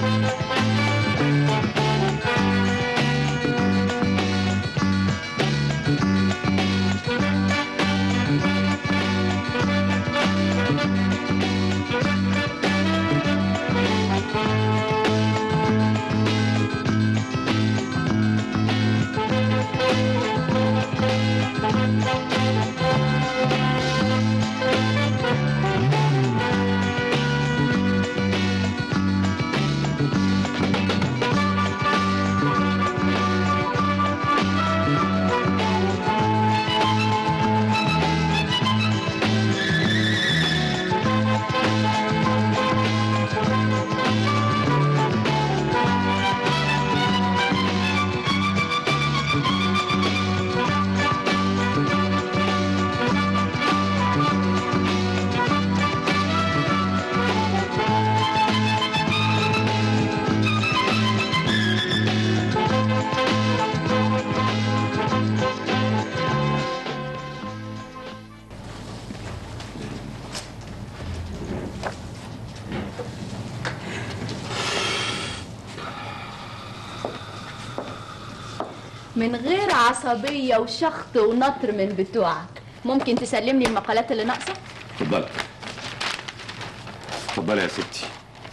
من غير عصبية وشخط ونطر من بتوعك ممكن تسلم لي المقالات اللي ناقصة؟ اتفضلي اتفضلي يا ستي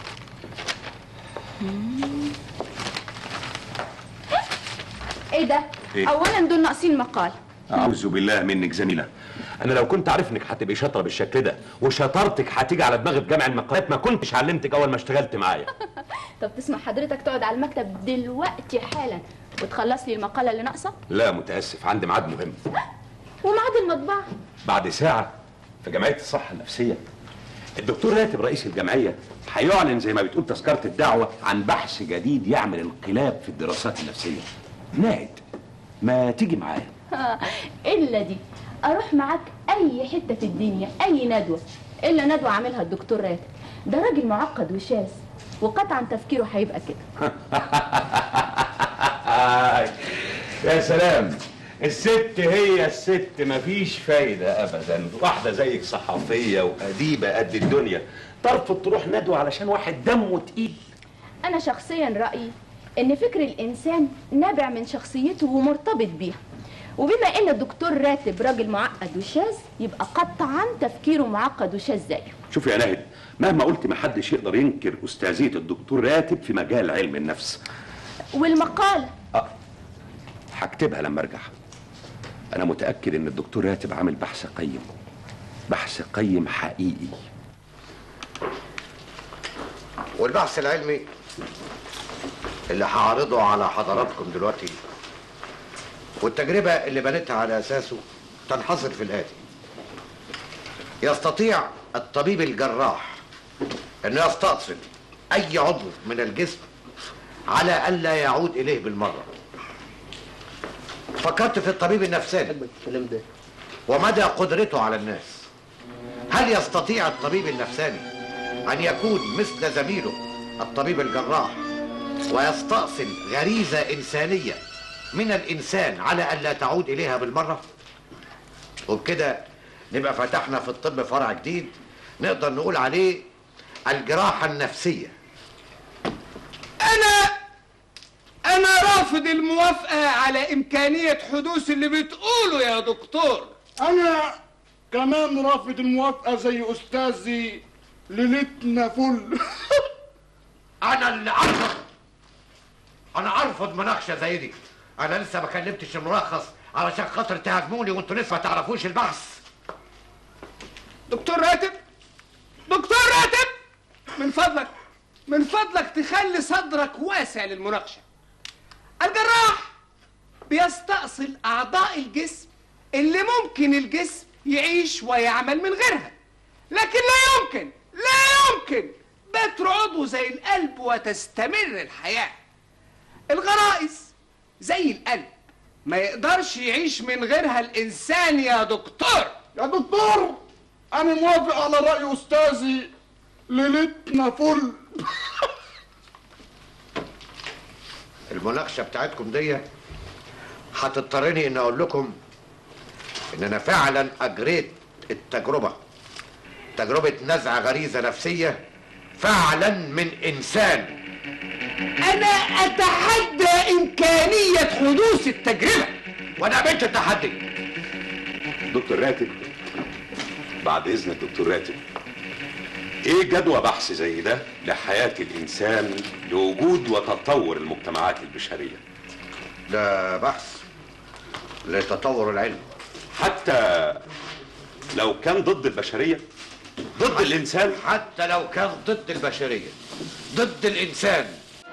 ايه ده؟ إيه؟ اولا دول ناقصين مقال اعوذ بالله منك زميله انا لو كنت عارف انك هتبقي شاطره بالشكل ده وشطارتك هتيجي على دماغي في جمع المقالات ما كنتش علمتك اول ما اشتغلت معايا طب تسمع حضرتك تقعد على المكتب دلوقتي حالا وتخلص لي المقالة اللي ناقصة لا متاسف عندي ميعاد مهم وميعاد المطبعة بعد ساعه في جمعيه الصحه النفسيه الدكتور راتب رئيس الجمعيه هيعلن زي ما بتقول تذكره الدعوه عن بحث جديد يعمل انقلاب في الدراسات النفسيه ناهد ما تيجي معايا الا دي اروح معاك اي حتة في الدنيا اي ندوة الا ندوة عاملها الدكتور راتب ده راجل معقد وشاذ وقطعا تفكيره هيبقى كده يا سلام الست هي الست مفيش فايدة أبدا واحدة زيك صحفية وأديبة قد الدنيا ترفض تروح ندوة علشان واحد دمه تقيل انا شخصيا رايي ان فكر الانسان نابع من شخصيته ومرتبط بيها وبما ان الدكتور راتب راجل معقد وشاذ يبقى قطعا تفكيره معقد وشاذ زيه شوف يا ناهد مهما قلت محدش يقدر ينكر أستاذية الدكتور راتب في مجال علم النفس والمقالة هكتبها لما ارجع انا متاكد ان الدكتور راتب عامل بحث قيم بحث قيم حقيقي والبحث العلمي اللي هعرضه على حضراتكم دلوقتي والتجربة اللي بنيتها على أساسه تنحصر في الآتي يستطيع الطبيب الجراح أنه يستأصل أي عضو من الجسم على ألا يعود إليه بالمرة فكرت في الطبيب النفساني الكلام ده ومدى قدرته على الناس هل يستطيع الطبيب النفساني أن يكون مثل زميله الطبيب الجراح ويستأصل غريزة إنسانية من الإنسان على ألا تعود إليها بالمرة وبكده نبقى فتحنا في الطب فرع جديد نقدر نقول عليه الجراحة النفسية انا انا رافض الموافقه على امكانيه حدوث اللي بتقوله يا دكتور انا كمان رافض الموافقه زي استاذي ليلتنا فل أنا اللي أرفض أنا أرفض مناقشة زي دي أنا لسه ما كلمتش الملخص علشان خاطر تهاجموني وأنتوا لسه ما تعرفوش البحث دكتور راتب دكتور راتب من فضلك من فضلك تخلي صدرك واسع للمناقشه الجراح بيستأصل أعضاء الجسم اللي ممكن الجسم يعيش ويعمل من غيرها لكن لا يمكن لا يمكن بتر عضو زي القلب وتستمر الحياة الغرائز زي القلب ما يقدرش يعيش من غيرها الإنسان يا دكتور يا دكتور انا موافق على راي استاذي ليلتنا فل المناقشة بتاعتكم دي هتضطرني ان اقول لكم ان انا فعلا اجريت التجربة تجربة نزع غريزة نفسية فعلا من انسان انا اتحدى امكانيه حدوث التجربه وانا بنت التحدي دكتور راتب بعد اذن الدكتور راتب ايه جدوى بحث زي ده لحياة الانسان لوجود وتطور المجتمعات البشرية ده بحث لتطور العلم حتى لو كان ضد البشرية ضد الانسان حتى لو كان ضد البشرية ضد الإنسان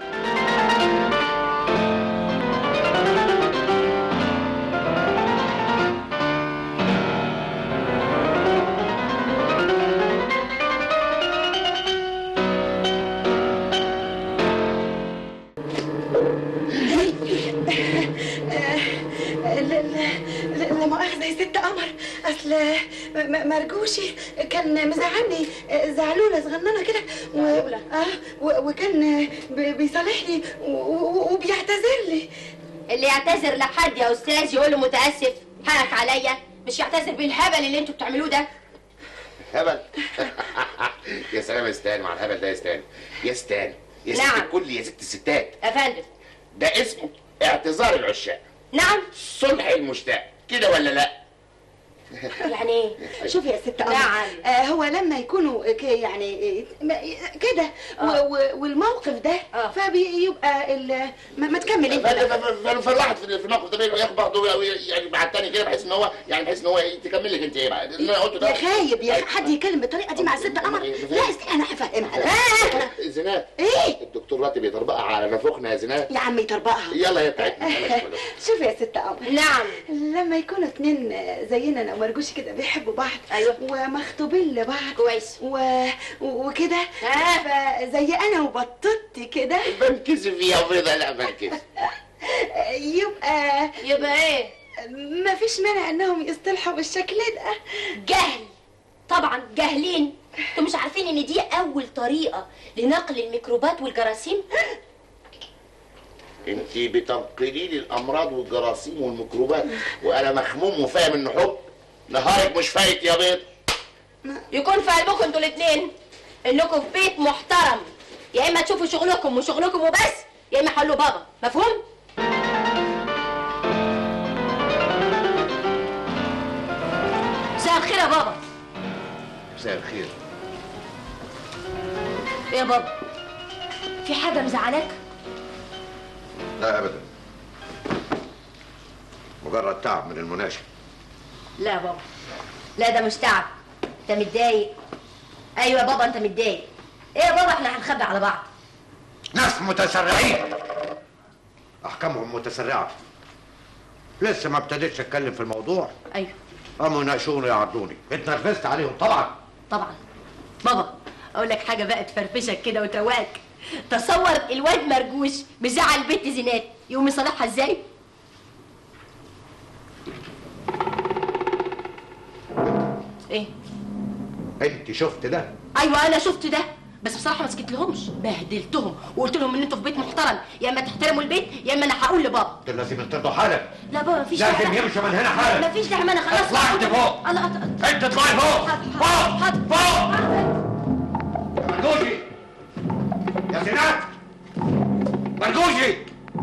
لا لا لا لا مؤاخذة يا ست قمر أصل م- مرجوشي كان مزعلني زعلولة صغننة كده و... آه و... وكان ب- بيصالحني و... و... وبيعتذر لي اللي يعتذر لحد يا استاذ يقول له متاسف حقك عليا مش يعتذر بالهبل اللي انتوا بتعملوه ده هبل يا سلام يا ستان مع الهبل ده يا ستان يا ستان يا ست نعم. الكل يا ست الستات يا فندم ده اسمه اعتذار العشاق نعم صلح المشتاق كده ولا لا يعني ايه شوفي يا ست قمر نعم. آه هو لما يكونوا ك- يعني آه، م- كده و... و... والموقف ده آه. فبيبقى ال... ما, ما تكمل انت بقى. فالواحد في الموقف ده ياخد بعضه يعني مع التاني كده بحيث ان هو يعني بحيث ان هو تكمل لك انت ايه بقى اللي انا قلته ده يا خايب يا حد يتكلم بالطريقه دي مع الست قمر لا استنى انا هفهمها زينات ايه الدكتور راتب يطربقها على نافوخنا يا زينات يا عم يطربقها يلا هي بتاعتنا بلاش بلاش. شوفي يا ست قمر نعم لما يكونوا اتنين زينا انا ومرجوش كده بيحبوا بعض أيوة. ومخطوبين لبعض كويس. و... وكده آه. فزي انا وبطتي كده بنكذب فيها بيضة لا بنكذب يبقى يبقى ايه مفيش مانع انهم يصطلحوا بالشكل ده جهل طبعا جاهلين انتوا مش عارفين ان دي اول طريقه لنقل الميكروبات والجراثيم انت بتنقلي لي الامراض والجراثيم والميكروبات وانا مخموم وفاهم انه حب نهارك مش فايت يا بيض يكون في قلبكم انتوا الاثنين انكم في بيت محترم يا اما تشوفوا شغلكم وشغلكم وبس يا اما حلوا بابا مفهوم مساء الخير يا بابا مساء الخير ايه يا بابا في حاجه مزعلاك لا أبدا مجرد تعب من المناقشة لا يا بابا لا ده مش تعب انت متضايق ايوه يا بابا انت متضايق ايه يا بابا احنا هنخبي على بعض ناس متسرعين أحكامهم متسرعة لسه ما ابتديتش أتكلم في الموضوع ايوه قاموا يناقشوني يعرضوني اتنرفزت عليهم طبعا طبعا بابا اقول لك حاجه بقى تفرفشك كده وتروقك تصور الواد مرجوش مزعل البت زينات يقوم يصالحها ازاي ايه انت شفت ده ايوه انا شفت ده بس بصراحه ما سكت لهمش بهدلتهم وقلت لهم ان انتوا في بيت محترم يا اما تحترموا البيت يا اما انا هقول لبابا انت لازم ترضوا حالك لا بابا مفيش لازم داعي. يمشي من هنا حالا مفيش داعي ما انا خلاص اطلع انت فوق. الله أط- انت اطلعي فوق حاضر، فوق حاضر. فوق حاضر. مرجوجي يا زينات مرجوجي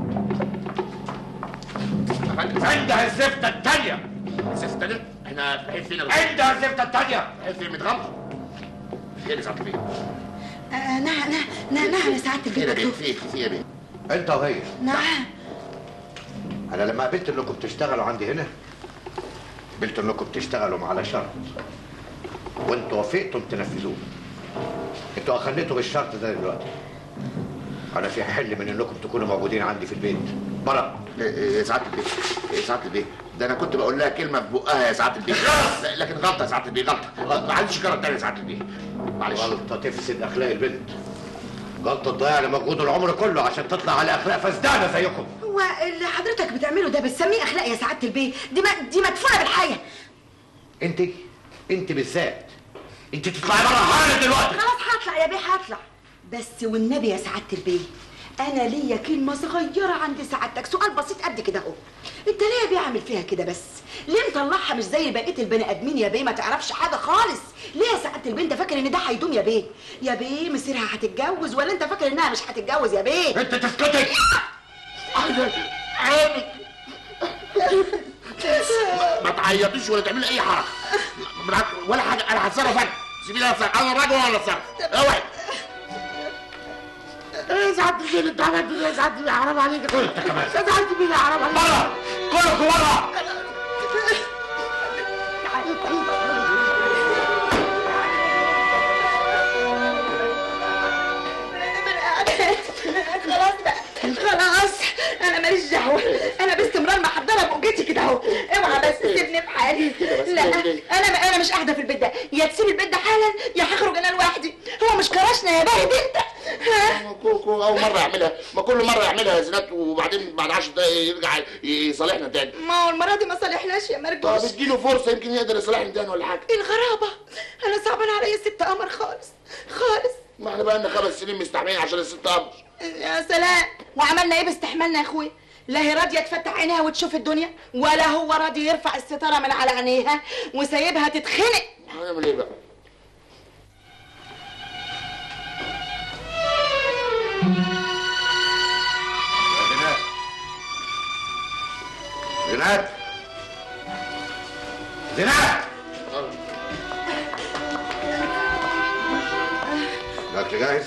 عندها الزفتة التانية اساس تاني احنا رايحين فين يا باشا؟ عندها الزفتة التانية رايحين فين متغمر خير يا سعاده البيه آه نعم نعم نعم يا سعاده خير يا البيت بيه مكتوب في في يا بيه انت وهي نعم انا لما قابلت انكم بتشتغلوا عندي هنا قبلت انكم بتشتغلوا على شرط وانتوا وافقتم تنفذوه انتوا اخليتوا بالشرط ده دلوقتي انا في حل من انكم تكونوا موجودين عندي في البيت بره إيه- إيه يا سعاده البيه إيه يا سعاده البيه ده انا كنت بقول لها كلمه في بقها يا سعاده البيه لا، لكن غلطه يا سعاده البيه غلطه ما عادش كرر تاني يا سعاده البيه معلش غلطه تفسد اخلاق البنت غلطه تضيع لي مجهود العمر كله عشان تطلع على اخلاق فسدانه زيكم هو اللي حضرتك بتعمله ده بتسميه اخلاق يا سعاده البيت دي ما دي مدفونه بالحياه انت انت بالذات انت تطلعي بره حالا دلوقتي خلاص هطلع يا بيه هطلع بس والنبي يا سعاده البيه انا ليا كلمه صغيره عند سعادتك سؤال بسيط قد كده اهو انت ليه بيعمل فيها كده بس ليه مطلعها مش زي بقيه البني ادمين يا بيه ما تعرفش حاجه خالص ليه يا سعاده البنت فاكر ان ده هيدوم يا بيه يا بيه مصيرها هتتجوز ولا انت فاكر انها مش هتتجوز يا بيه انت تسكتي عيني ما تعيطيش ولا تعملي اي حركه بالعكس ولا حاجه انا هتصرف انا سيبيني اتصرف انا راجل وانا اتصرف اوعي ايه سعادة البيه اللي انت عملته ده يا سعادة البيه حرام عليك انت كمان يا سعادة البيه حرام عليك بره كلكم بره خلاص بقى خلاص انا ماليش دعوه انا باستمرار محضره بوجتي كده اهو اوعى بس تسيبني في حالي لا انا انا مش قاعده في البيت ده يا تسيب البيت ده حالا يا هخرج انا لوحدي هو مش كرشنا يا باهي انت ها كوكو اول مره يعملها ما كل مره يعملها يا زينات وبعدين بعد 10 دقايق يرجع يصالحنا تاني ما هو المره دي ما صالحناش يا طب مرجوش اديله فرصه يمكن يقدر يصالحنا تاني ولا حاجه الغرابه انا صعبان عليا الست قمر خالص خالص ما احنا بقى لنا خمس سنين مستحملين عشان الست قمر يا سلام وعملنا ايه باستحمالنا يا اخويا لا هي راضيه تفتح عينيها وتشوف الدنيا ولا هو راضي يرفع الستاره من على عينيها وسايبها تتخنق هنعمل ايه بقى زينات زينات زينات الاكل جاهز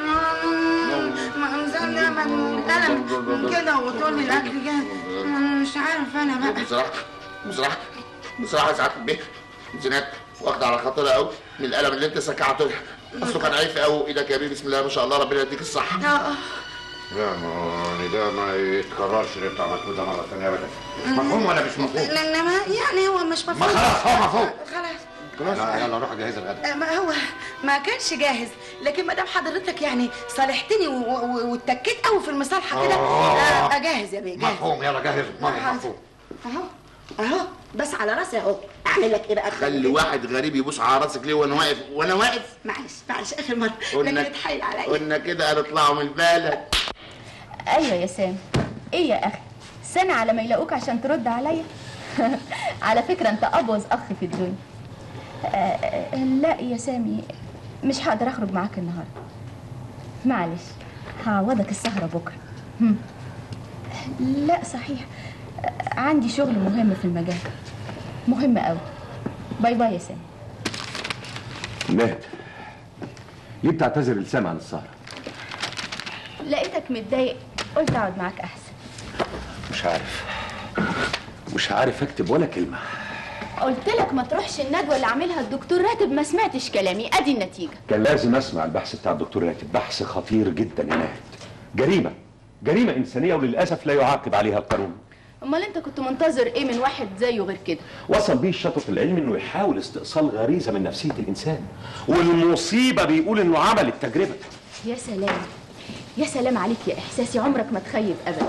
القلم كده وتقول لي الاكل جاهز مش عارف انا بقى بصراحه بصراحه بصراحه ساعات البيت زينات واخده على خاطرها قوي من القلم اللي انت سكعته لها اصله كان عارف قوي ايدك يا بيه بسم الله ما شاء الله ربنا يديك الصحه اه لا ما هو يعني ده ما يتكررش اللي انت عملته ده مره ثانيه ابدا مفهوم ولا مش مفهوم؟ انما يعني هو مش مفهوم ما خلاص هو مفهوم خلاص لا يلا روح جهز الغدا آه، ما هو ما كانش جاهز لكن ما دام حضرتك يعني صالحتني و- و- واتكيت قوي في المصالحه كده آه. آه، اجهز يا بيه جاهز مفهوم يلا جهز ماما حاضر. مفهوم اهو اهو بس على راسي اهو اعمل لك ايه بقى خلي واحد غريب يبوس على راسك ليه وانا واقف وانا واقف معلش معلش اخر مره قلنا لكن اتحايل عليا قلنا كده هنطلعوا من البلد ايوه يا سام ايه يا اخي سنة على ما يلاقوك عشان ترد عليا على فكرة انت ابوظ اخ في الدنيا آه، آه، لا يا سامي مش هقدر اخرج معاك النهارده معلش هعوضك السهرة بكرة هم. لا صحيح آه، عندي شغل مهم في المجال مهم قوي باي باي يا سامي نهد ليه بتعتذر لسام عن السهرة؟ لقيتك متضايق قلت اقعد معاك احسن مش عارف مش عارف اكتب ولا كلمة قلت لك ما تروحش الندوة اللي عاملها الدكتور راتب ما سمعتش كلامي ادي النتيجة كان لازم اسمع البحث بتاع الدكتور راتب بحث خطير جدا يا نهد جريمة جريمة إنسانية وللأسف لا يعاقب عليها القانون امال انت كنت منتظر ايه من واحد زيه غير كده وصل بيه الشاطر في العلم انه يحاول استئصال غريزة من نفسية الإنسان والمصيبة بيقول انه عمل التجربة يا سلام يا سلام عليك يا احساسي عمرك ما تخيب ابدا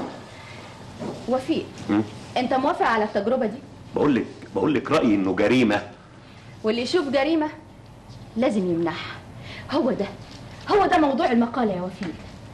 وفيق مم. انت موافق على التجربه دي بقول لك بقول لك رأيي انه جريمة واللي يشوف جريمه لازم يمنعها هو ده هو ده موضوع المقاله يا وفيق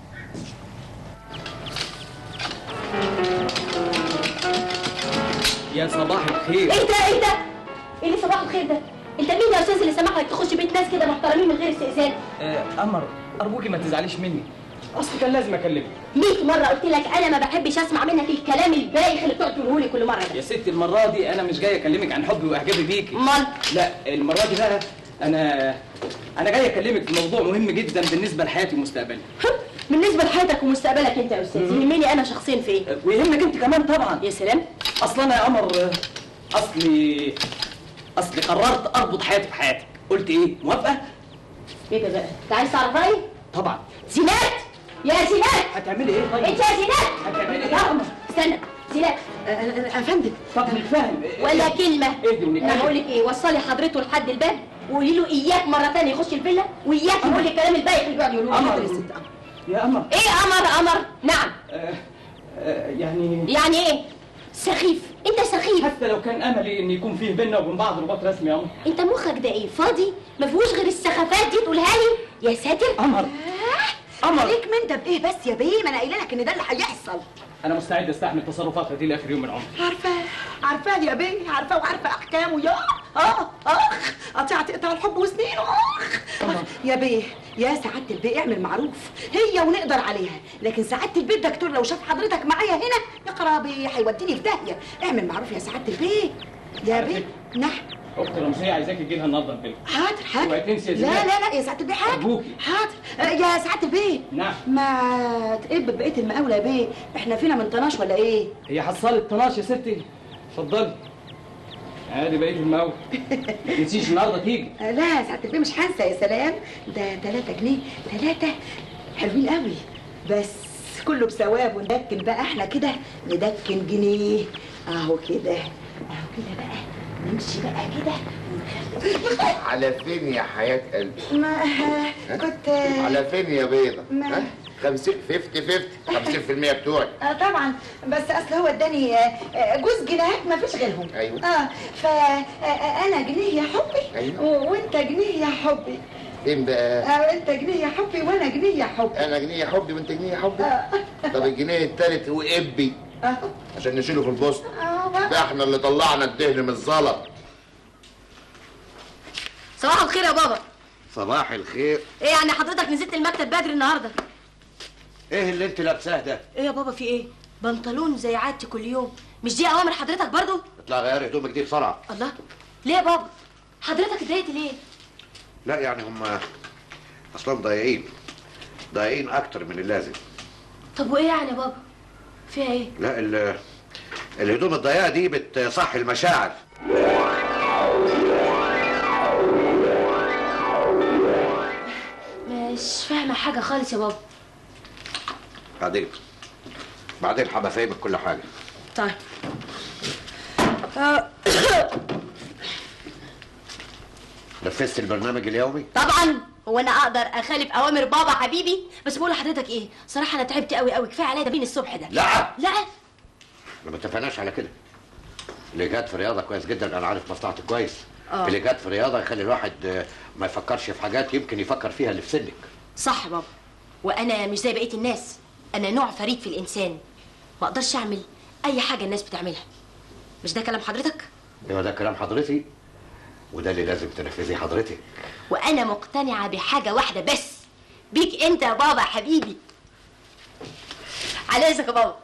يا صباح الخير ايه ده ايه ده؟ ايه اللي صباح الخير ده؟ انت مين يا استاذ اللي سمح لك تخش بيت ناس كده محترمين من غير استئذان؟ آه قمر ارجوكي ما تزعليش مني اصل كان لازم اكلمك 100 مرة قلت لك أنا ما بحبش أسمع منك الكلام البايخ اللي بتقعد تقوله لي كل مرة ده يا ستي المره دي انا مش جاي اكلمك عن حبي واعجابي بيكي امال لا المره دي بقى انا انا جاي اكلمك في موضوع مهم جدا بالنسبه لحياتي ومستقبلي بالنسبة لحياتك ومستقبلك أنت يا أستاذ يهمني أنا شخصيا في إيه؟ آه، ويهمك انت كمان طبعا يا سلام اصل انا يا قمر آه، اصلي اصلي قررت اربط حياتي بحياتك قلت ايه موافقه إيه ده بقى؟ أنت عايز تعرف رأيي؟ طبعا زينات يا زينات هتعملي ايه طيب أنت يا زينات هتعملي يا ايه قمر استنى زينات يا فندم طب مش فاهم ولا كلمة اهدي ونتكلم. أنا بقول لك إيه وصلي حضرته لحد الباب وقولي له إياك مرة تانية يخش الفيلا وإياك يقول لي الكلام البايخ اللي بيقعد يقوله قمر لي. يا قمر إيه قمر قمر؟ نعم آه، آه، يعني يعني إيه؟ سخيف أنت سخيف حتى لو كان املي ان يكون فيه بيننا وبين بعض رباط رسمي يا قمر انت مخك ده ايه فاضي ما فيهوش غير السخافات دي تقولها لي يا ساتر قمر قمر قمر ليك من ده بايه بس يا بيه ما انا قايله لك ان ده اللي هيحصل انا مستعد استحمل تصرفاتها دي لاخر يوم من عمري عارفاه عارفاه يا بيه عارفاه وعارفه احكامه يا اه اخ قطيعه تقطع الحب وسنينه اخ يا بيه يا سعاده البيه اعمل معروف هي ونقدر عليها لكن سعاده البيه الدكتور لو شاف حضرتك معايا هنا يا خرابي هيوديني في داهيه اعمل معروف يا سعاده البيه يا بيه نعم اختي رمزيه عايزاك تجي لها النهارده البيت حاضر حاضر اوعي تنسي يا لا زينات. لا لا يا سعاده البيه حاضر أرجوكي. حاضر آه، يا سعاده البيه نعم ما تقب بقيه المقاوله يا بيه احنا فينا من طناش ولا ايه هي حصلت طناش يا ستي اتفضلي ادي بقيه المقاول ما تنسيش النهارده تيجي آه، لا ساعة البيه مش هنسى يا سلام ده 3 جنيه 3 حلوين قوي بس كله بثواب وندكن بقى احنا كده ندكن جنيه اهو كده اهو كده بقى نمشي بقى كده على فين يا حياة قلبي؟ ما كنت على فين يا بيضة؟ ما- ها؟ 50 50 50 50% بتوعي آه طبعا بس اصل هو اداني آه، آه، جوز جنيهات ما فيش غيرهم أيوة. اه فانا جنيه يا حبي أيوة. و- وانت جنيه يا حبي فين بقى؟ آه انت جنيه يا حبي وانا جنيه يا حبي أنا جنيه يا حبي وأنت جنيه يا حبي آه. طب الجنيه التالت هو إبي اه عشان نشيله في البوسطة اه بقى. ده احنا اللي طلعنا الدهن من الزلط صباح الخير يا بابا صباح الخير ايه يعني حضرتك نزلت المكتب بدري النهارده ايه اللي انت لابساه ده ايه يا بابا في ايه بنطلون زي عادتي كل يوم مش دي اوامر حضرتك برضو اطلع غير هدومك دي بسرعه الله ليه يا بابا حضرتك اتضايقت ليه لا يعني هم اصلا ضايقين ضايقين اكتر من اللازم طب وايه يعني يا بابا فيها ايه لا ال الهدوم الضيقه دي بتصحي المشاعر مش فاهمه حاجه خالص يا بابا بعدين بعدين هبقى فاهمك كل حاجه طيب آه، نفذت البرنامج اليومي طبعا هو انا اقدر اخالف اوامر بابا حبيبي بس بقول لحضرتك ايه صراحه انا تعبت قوي قوي كفايه عليا ده بين الصبح ده لا لا احنا ما اتفقناش على كده اللي جات في رياضه كويس جدا انا عارف مصلحتك كويس آه. اللي جات في رياضه يخلي الواحد آه، ما يفكرش في حاجات يمكن يفكر فيها اللي في سنك صح يا بابا وانا مش زي بقيه الناس انا نوع فريد في الانسان ما اقدرش اعمل اي حاجه الناس بتعملها مش ده كلام حضرتك ايوه ده كلام حضرتي وده اللي لازم تنفذيه حضرتك وانا مقتنعه بحاجه واحده بس بيك انت يا بابا حبيبي على اذنك يا بابا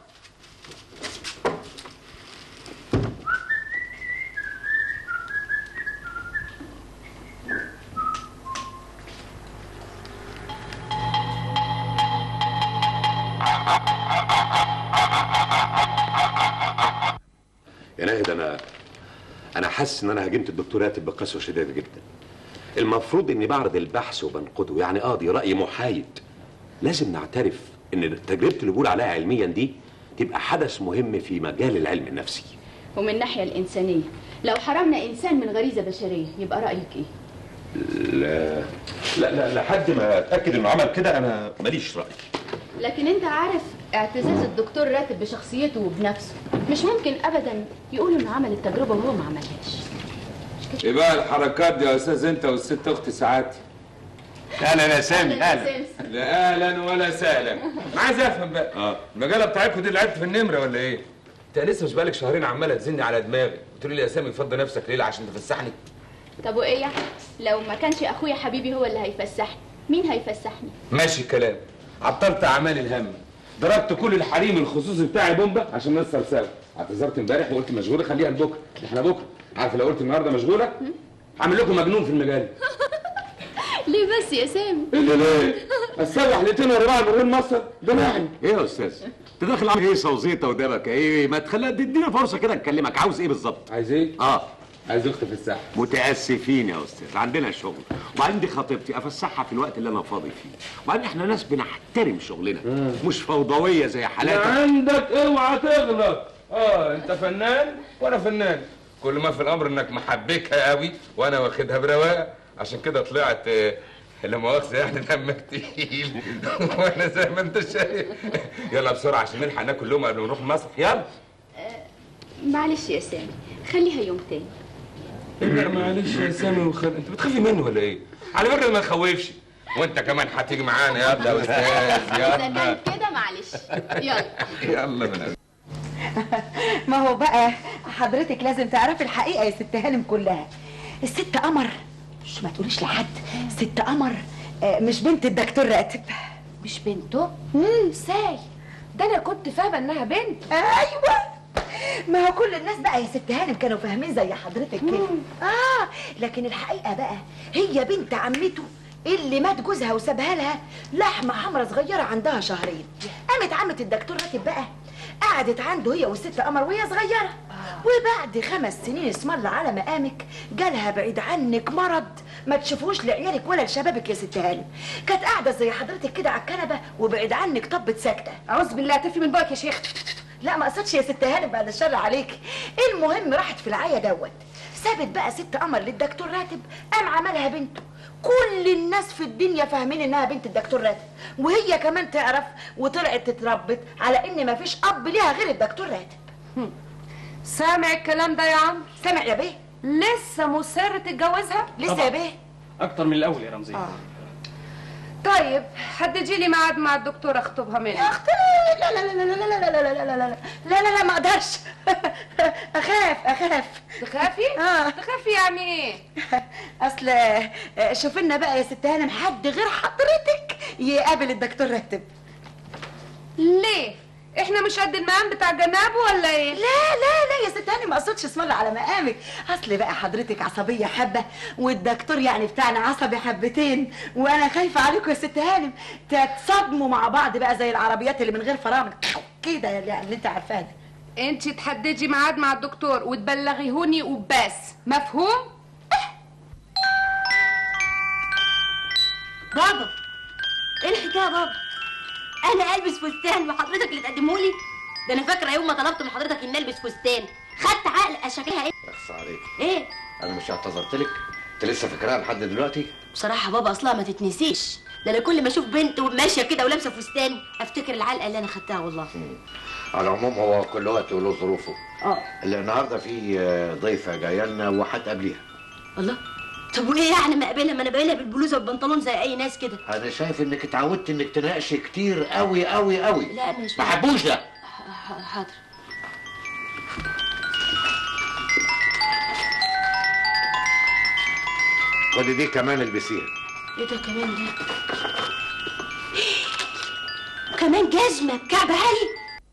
يا ناهد انا انا حاسس ان انا هاجمت الدكتور راتب بقسوه شديده جدا المفروض اني بعرض البحث وبنقده يعني اه دي راي محايد لازم نعترف ان تجربه اللي بقول عليها علميا دي تبقى حدث مهم في مجال العلم النفسي ومن الناحية الإنسانية لو حرمنا إنسان من غريزة بشرية يبقى رأيك إيه؟ لا لا لا لحد ما اتاكد انه عمل كده انا ماليش راي لكن أنت عارف اعتزاز الدكتور راتب بشخصيته وبنفسه مش ممكن أبدا يقول إنه عمل التجربة وهو ما عملهاش ايه بقى الحركات دي يا استاذ انت والست اخت سعادتي اهلا يا سامي أهلا. لا اهلا ولا سهلا انا عايز افهم بقى اه المجله بتاعتكم دي لعبت في النمره ولا ايه انت لسه مش بقالك شهرين عماله تزني على دماغي قلت لي يا سامي فضي نفسك ليله عشان تفسحني طب وإيه يعني؟ لو ما كانش أخويا حبيبي هو اللي هيفسحني مين هيفسحني؟ ماشي الكلام عطلت اعمال الهم ضربت كل الحريم الخصوصي بتاعي بومبا عشان نسهر سوا اعتذرت امبارح وقلت مشغوله خليها لبكره احنا بكره عارف لو قلت النهارده مشغوله هعمل لكم مجنون في المجال ليه بس يا سامي؟ اللي ليه اسرح ليتين ورا بعض من غير مصر ده يعني ايه يا استاذ انت داخل عامل ايه صوزيته ودبك ايه ما تخليها تدينا فرصه كده نكلمك عاوز ايه بالظبط عايز ايه اه عايز اختي في الساحه متاسفين يا استاذ عندنا شغل وبعدين دي خطيبتي افسحها في الوقت اللي انا فاضي فيه وبعدين احنا ناس بنحترم شغلنا مش فوضويه زي حالاتك عندك اوعى تغلط اه انت فنان وانا فنان كل ما في الامر انك محبكها قوي وانا واخدها برواقه عشان كده طلعت آه، لا مؤاخذه يعني دمك تقيل وانا زي ما انت شايف يلا بسرعه عشان نلحق ناكل لقمه قبل ما نروح المسرح يلا معلش يا سامي خليها يوم تاني لا معلش يا سامي وخل... انت بتخافي منه ولا ايه؟ على فكره ما تخوفش وانت كمان هتيجي معانا يلا يا استاذ يلا زمان كده معلش يلا يلا من ما هو بقى حضرتك لازم تعرفي الحقيقه يا ست هانم كلها الست قمر مش ما تقوليش لحد ست قمر آه، مش بنت الدكتور راتب مش بنته ازاي ده انا كنت فاهمه انها بنت ايوه ما هو كل الناس بقى يا ست هانم كانوا فاهمين زي حضرتك كده اه لكن الحقيقه بقى هي بنت عمته اللي مات جوزها وسابها لها لحمه حمرا صغيره عندها شهرين قامت عمه الدكتور راتب بقى قعدت عنده هي والست قمر وهي صغيره وبعد خمس سنين اسم الله على مقامك جالها بعيد عنك مرض ما تشوفوش لعيالك ولا لشبابك يا ست هانم كانت قاعده زي حضرتك كده على الكنبه وبعيد عنك طبت ساكته اعوذ بالله تفي من بقك يا شيخ لا ما قصدش يا ست هانم بعد الشر عليك المهم راحت في العيا دوت سابت بقى ست قمر للدكتور راتب قام عملها بنته كل الناس في الدنيا فاهمين انها بنت الدكتور راتب وهي كمان تعرف وطلعت تتربت على ان مفيش اب ليها غير الدكتور راتب سامع الكلام ده يا عم سامع يا بيه لسه مصر تتجوزها لسه يا بيه اكتر من الاول يا رمزيه طيب حددي لي ميعاد مع الدكتور اخطبها مني يا اختي لا لا لا لا لا لا لا لا لا لا لا لا لا لا ما اقدرش اخاف اخاف تخافي اه تخافي يعني ايه اصل آه، شوف لنا بقى يا ست هانم حد غير حضرتك يقابل الدكتور راتب ليه احنا مش قد المقام بتاع جنابه ولا ايه لا لا لا يا ست هانم ما اقصدش اسم الله على مقامك اصل بقى حضرتك عصبيه حبه والدكتور يعني بتاعنا عصبي حبتين وانا خايفه عليكم يا ست هانم تتصادموا مع بعض بقى زي العربيات اللي من غير فرامل كده يعني اللي انت عارفاها دي انت تحددي ميعاد مع الدكتور وتبلغيهوني وبس مفهوم بابا ايه الحكايه يا بابا انا البس فستان وحضرتك اللي تقدمهولي ده انا فاكره يوم ما طلبت من حضرتك اني البس فستان خدت عقل شكلها ايه بس عليك ايه انا مش اعتذرت لك انت لسه فاكراها لحد دلوقتي بصراحه بابا اصلها ما تتنسيش ده انا كل ما اشوف بنت ماشيه كده ولابسه فستان افتكر العلقه اللي انا خدتها والله على العموم هو كل وقت وله ظروفه اه اللي النهارده في آه، ضيفه جايه لنا وهتقابليها الله طب وايه يعني ما اقابلها ما انا باينها بالبلوزه والبنطلون زي اي ناس كده انا شايف انك اتعودت انك تناقشي كتير قوي قوي قوي لا انا مش ما حبوش ده ح- حاضر خدي دي كمان البسيها ايه ده كمان دي كمان جزمه بكعب عالي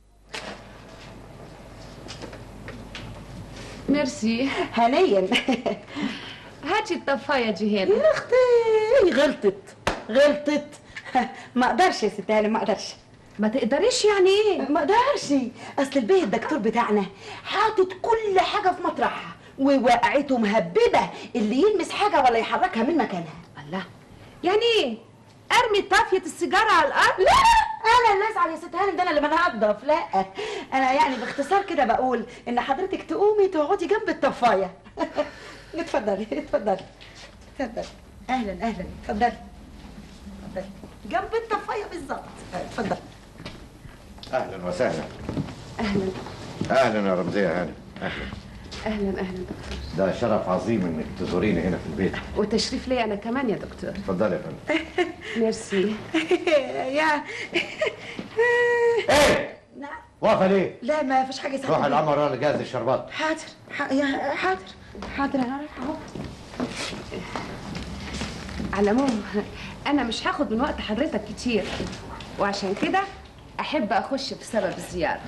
ميرسي هنيا هاتي الطفايه دي هنا يا اختي غلطت غلطت ما اقدرش يا ست هانم ما اقدرش ما تقدريش يعني ايه ما اقدرش اصل البيه الدكتور بتاعنا حاطط كل حاجه في مطرحها ووقعته مهببه اللي يلمس حاجه ولا يحركها من مكانها الله يعني ايه ارمي طافيه السيجاره على الارض لا انا اللي ازعل يا ست هانم ده انا اللي بنضف لا انا يعني باختصار كده بقول ان حضرتك تقومي تقعدي جنب الطفايه اتفضلي اتفضلي اتفضلي اهلا اهلا اتفضلي اتفضلي جنب الطفايه بالظبط اتفضلي اهلا وسهلا اهلا اهلا يا رمزيه هانم اهلا اهلا اهلا دكتور ده شرف عظيم انك تزوريني هنا في البيت وتشريف لي انا كمان يا دكتور اتفضلي يا فندم ميرسي يا ايه نعم واقفه ليه لا ما فيش حاجه روح القمر ولا جاهز الشربات حاضر ح- يا حاضر حاضر انا رايحه اهو على العموم انا مش هاخد من وقت حضرتك كتير وعشان كده احب اخش بسبب الزياره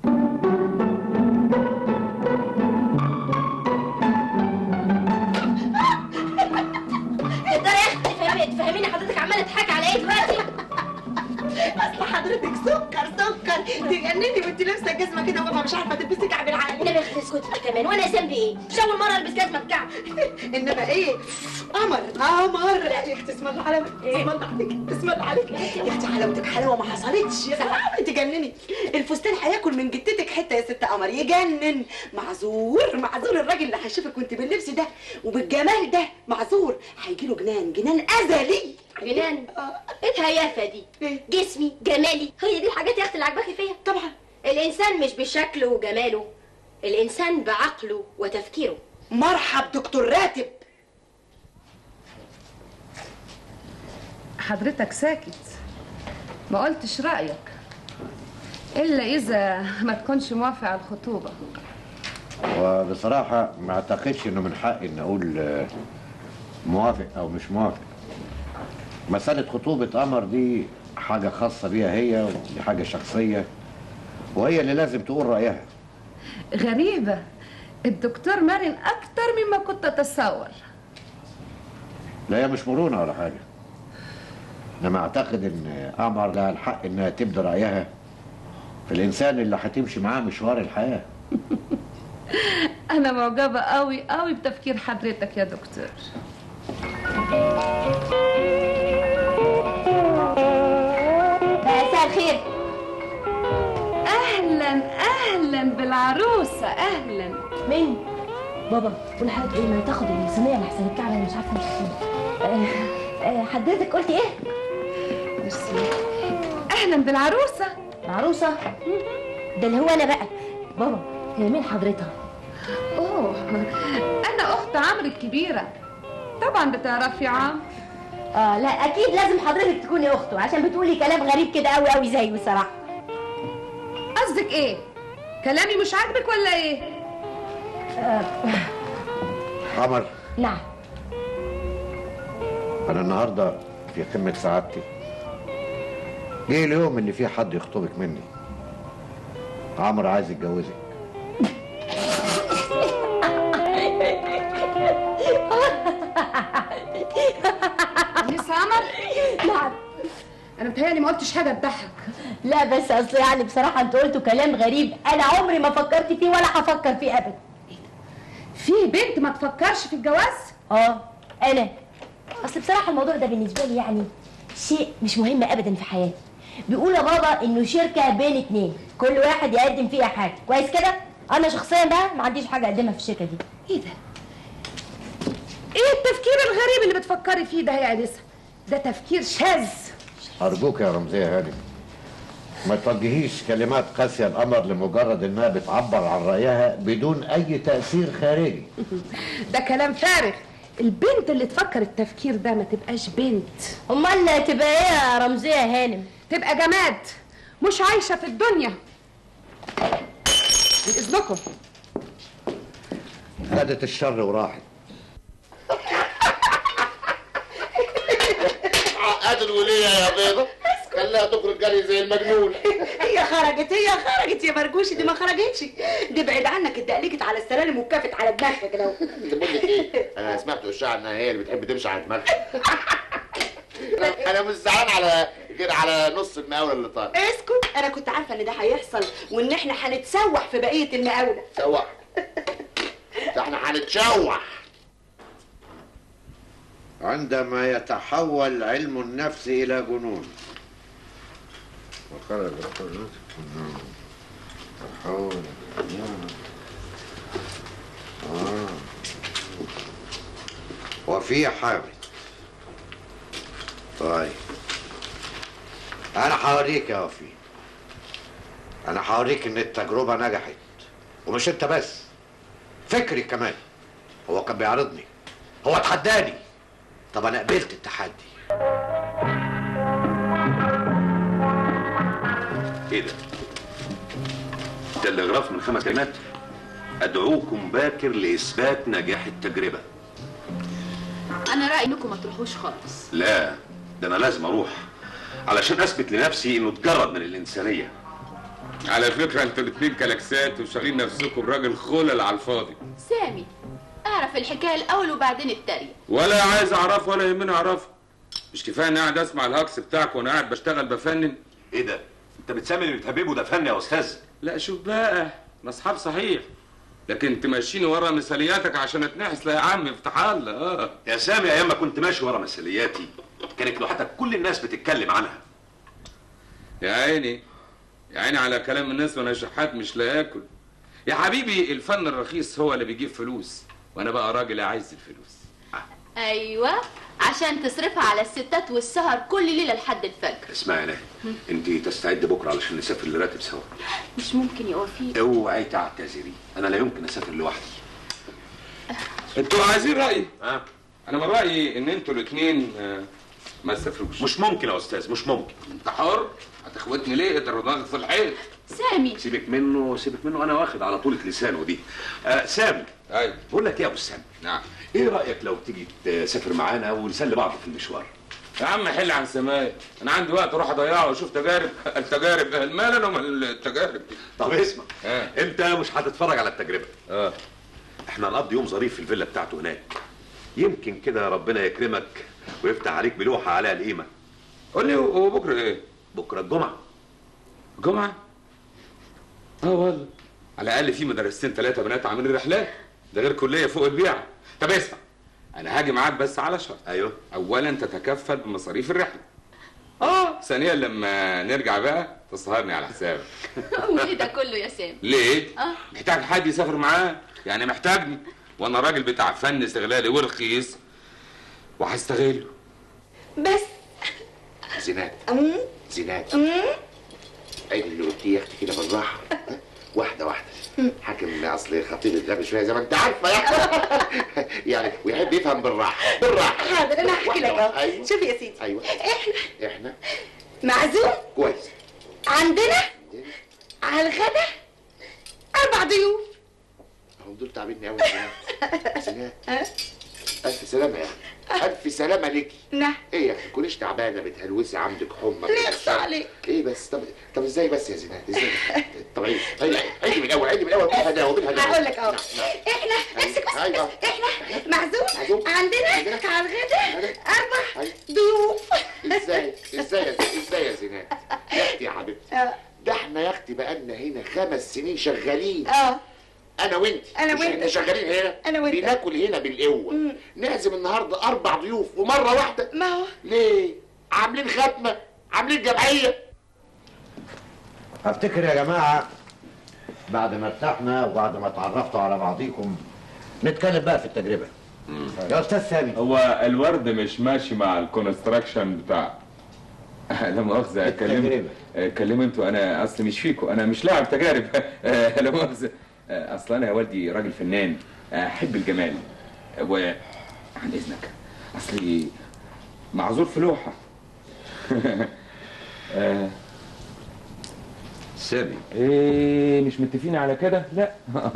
تقدري يا اختي تفهمي تفهميني حضرتك عماله تضحكي على ايه دلوقتي اصل حضرتك سكر سكر تجنني وانت لابسه جزمه كده وما مش عارفه تلبسي كعب العقل انا بخت اسكتي انت كمان وانا ذنبي ايه مش اول مره البس جزمه بكعب انما ايه قمر قمر يا اختي اسم الله عليك اسم الله عليك اسم الله عليك يا اختي حلاوتك حلاوه ما حصلتش يا سلام تجنني الفستان هياكل من جدتك حته يا ست قمر يجنن معذور معذور الراجل اللي هيشوفك وانت باللبس ده وبالجمال ده معذور هيجي له جنان جنان ازلي جنان ايه الهيافه دي جسمي جمالي هي دي الحاجات يا اختي اللي عاجباكي فيا طبعا الانسان مش بشكله وجماله الانسان بعقله وتفكيره مرحب دكتور راتب حضرتك ساكت ما قلتش رأيك إلا إذا ما تكونش موافق على الخطوبة وبصراحة ما اعتقدش انه من حقي ان اقول آه، موافق او مش موافق مسألة خطوبة قمر دي حاجة خاصة بيها هي ودي حاجة شخصية وهي اللي لازم تقول رأيها غريبة الدكتور مرن أكتر مما كنت أتصور لا هي مش مرونة ولا حاجة انما اعتقد ان قمر لها الحق انها تبدي رأيها في الانسان اللي هتمشي معاه مشوار الحياة أنا معجبة قوي قوي بتفكير حضرتك يا دكتور مساء الخير أهلا أهلا بالعروسة أهلا مين؟ بابا قول حضرتك ايه ما تاخد الصينيه اللي احسن الكعبه انا مش عارفه مش آه آه حضرتك قلت ايه؟ ميرسي أهلا بالعروسة العروسه ده اللي هو انا بقى بابا هي مين حضرتها؟ أوه أنا أخت عمرو الكبيرة طبعا بتعرفي عمرو اه لا اكيد لازم حضرتك تكوني اخته عشان بتقولي كلام غريب كده قوي قوي زيه الصراحه قصدك إيه؟ كلامي مش عاجبك ولا إيه؟ قمر نعم انا النهارده في قمه سعادتي جه اليوم اللي فيه حد يخطبك مني عمرو عايز يتجوزك ميس عمر نعم أنا متهيألي ما قلتش حاجة تضحك لا بس اصل يعني بصراحه انتوا قلتوا كلام غريب انا عمري ما فكرت فيه ولا هفكر فيه ابدا في بنت ما تفكرش في الجواز؟ اه انا اصل بصراحه الموضوع ده بالنسبه لي يعني شيء مش مهم ابدا في حياتي بيقول يا بابا انه شركه بين اتنين كل واحد يقدم فيها حاجه كويس كده انا شخصيا بقى ما عنديش حاجه اقدمها في الشركه دي ايه ده ايه التفكير الغريب اللي بتفكري فيه ده يا انسه ده تفكير شاذ ارجوك يا رمزيه هانم ما توجهيش كلمات قاسيه القمر لمجرد انها بتعبر عن رايها بدون اي تاثير خارجي ده كلام فارغ البنت اللي تفكر التفكير ده ما تبقاش بنت امال تبقى ايه يا رمزيه هانم تبقى جماد مش عايشه في الدنيا من اذنكم خدت الشر وراحت عقد الولية يا بيضة خليها تخرج جري زي المجنون هي خرجت هي خرجت يا مرجوشي دي ما خرجتش دي بعيد عنك اتقلقت على السلالم وكافت على دماغك كده بقول لك ايه انا سمعت وشها انها هي اللي بتحب تمشي على دماغها أنا- انا مش زعلان على غير على نص المقاولة اللي طار اسكت انا كنت عارفه ان ده هيحصل وان احنا هنتسوح في بقيه المقاوله سوح ده احنا هنتشوح عندما يتحول علم النفس الى جنون وخرج القرآن تحول آه. وفي حامل طيب انا هوريك يا وفي انا هوريك ان التجربه نجحت ومش انت بس فكري كمان هو كان بيعرضني هو اتحداني طب انا قبلت التحدي ايه ده؟ ده الاغراف من خمس كلمات ادعوكم باكر لاثبات نجاح التجربه انا رايي انكم ما تروحوش خالص لا ده انا لازم اروح علشان اثبت لنفسي انه اتجرد من الانسانيه على فكره انتوا الاتنين كلاكسات وشاغلين نفسكم براجل خلل على الفاضي سامي اعرف الحكايه الاول وبعدين التانية ولا عايز اعرفه ولا يهمني اعرفه مش كفايه اني قاعد اسمع الهكس بتاعك وانا قاعد بشتغل بفنن ايه ده انت بتسمي اللي بتهببه ده فن يا استاذ لا شوف بقى انا اصحاب صحيح لكن تمشيني ورا مثالياتك عشان اتنحس لا يا عم افتح الله اه يا سامي ايام ما كنت ماشي ورا مثالياتي كانت لوحتك كل الناس بتتكلم عنها يا عيني يا عيني على كلام الناس وانا شحات مش لا اكل يا حبيبي الفن الرخيص هو اللي بيجيب فلوس وانا بقى راجل عايز الفلوس ايوه عشان تصرفها على الستات والسهر كل ليله لحد الفجر اسمعي يا نهى انت تستعد بكره علشان نسافر لراتب سوا مش ممكن يا وفيق اوعي تعتذري انا لا يمكن اسافر لوحدي انتوا عايزين رايي ها انا من رايي ان انتوا الاثنين ما تسافروش مش ممكن يا استاذ مش ممكن انت حر هتخوتني ليه اضرب دماغك في الحيط سامي سيبك منه سيبك منه انا واخد على طولة لسانه دي آه سامي ايوه بقول لك ايه يا ابو سامي نعم ايه رايك لو تيجي تسافر معانا ونسلي بعض في المشوار يا عم حل عن سماية انا عندي وقت اروح اضيعه واشوف تجارب التجارب مال انا ومال التجارب دي طب اسمع اه انت مش هتتفرج على التجربه اه احنا هنقضي يوم ظريف في الفيلا بتاعته هناك يمكن كده ربنا يكرمك ويفتح عليك بلوحه عليها القيمه قول لي هو بكره ايه بكره الجمعه جمعه اه والله على الاقل في مدرستين ثلاثه بنات عاملين رحلات ده غير كليه فوق البيعه طب اسمع انا هاجي معاك بس على شرط ايوه اولا تتكفل بمصاريف الرحله اه ثانيا لما نرجع بقى تسهرني على حسابك وليه ده كله يا سامي ليه اه محتاج حد يسافر معاه يعني محتاجني وانا راجل بتاع فن استغلالي ورخيص وهستغله بس زينات أم زينات أم عيد اللي قلتيه يا اختي كده بالراحه واحده واحده حاكم اصل خطيب الغبي شويه زي ما انت عارفه يعني يعني ويحب يفهم بالراحه بالراحه حاضر انا هحكي لك اهو أيوة. شوف يا سيدي ايوه احنا احنا معزوم كويس عندنا على الغدا اربع ضيوف هم دول تعبيني قوي زينات الف سلامه يا اخي الف سلامه ليكي نعم ايه يا اخي كلش تعبانه بتهلوسي عندك حمى نقص عليك ايه بس طب طب ازاي بس يا زينات ازاي طب عيد عيد عيد من الاول عيد من الاول بالهداوه بالهداوه هقول لك اهو نعم، نعم. احنا امسك بس أيوة. بس احنا معزوم معزوم. عندنا عندنا. على الغدا اربع أيوة. ضيوف ازاي ازاي يا زي- ازاي يا زينات يا اختي يا حبيبتي اه ده احنا يا اختي بقالنا هنا خمس سنين شغالين اه انا وانت أنا مش وإنت. احنا شغالين هنا أنا وإنت. بناكل هنا بالقوه نعزم النهارده اربع ضيوف ومره واحده ما هو ليه عاملين ختمه عاملين جمعيه افتكر يا جماعه بعد ما ارتحنا وبعد ما اتعرفتوا على بعضيكم نتكلم بقى في التجربه يا استاذ سامي هو الورد مش ماشي مع الكونستراكشن بتاع لا مؤاخذة كلم التجربة. كلم انتوا انا اصل مش فيكم انا مش لاعب تجارب لا مؤاخذة اصل انا يا والدي راجل فنان احب الجمال وعن اذنك اصلي معذور في لوحة آه، سامي ايه مش متفقين على كده لا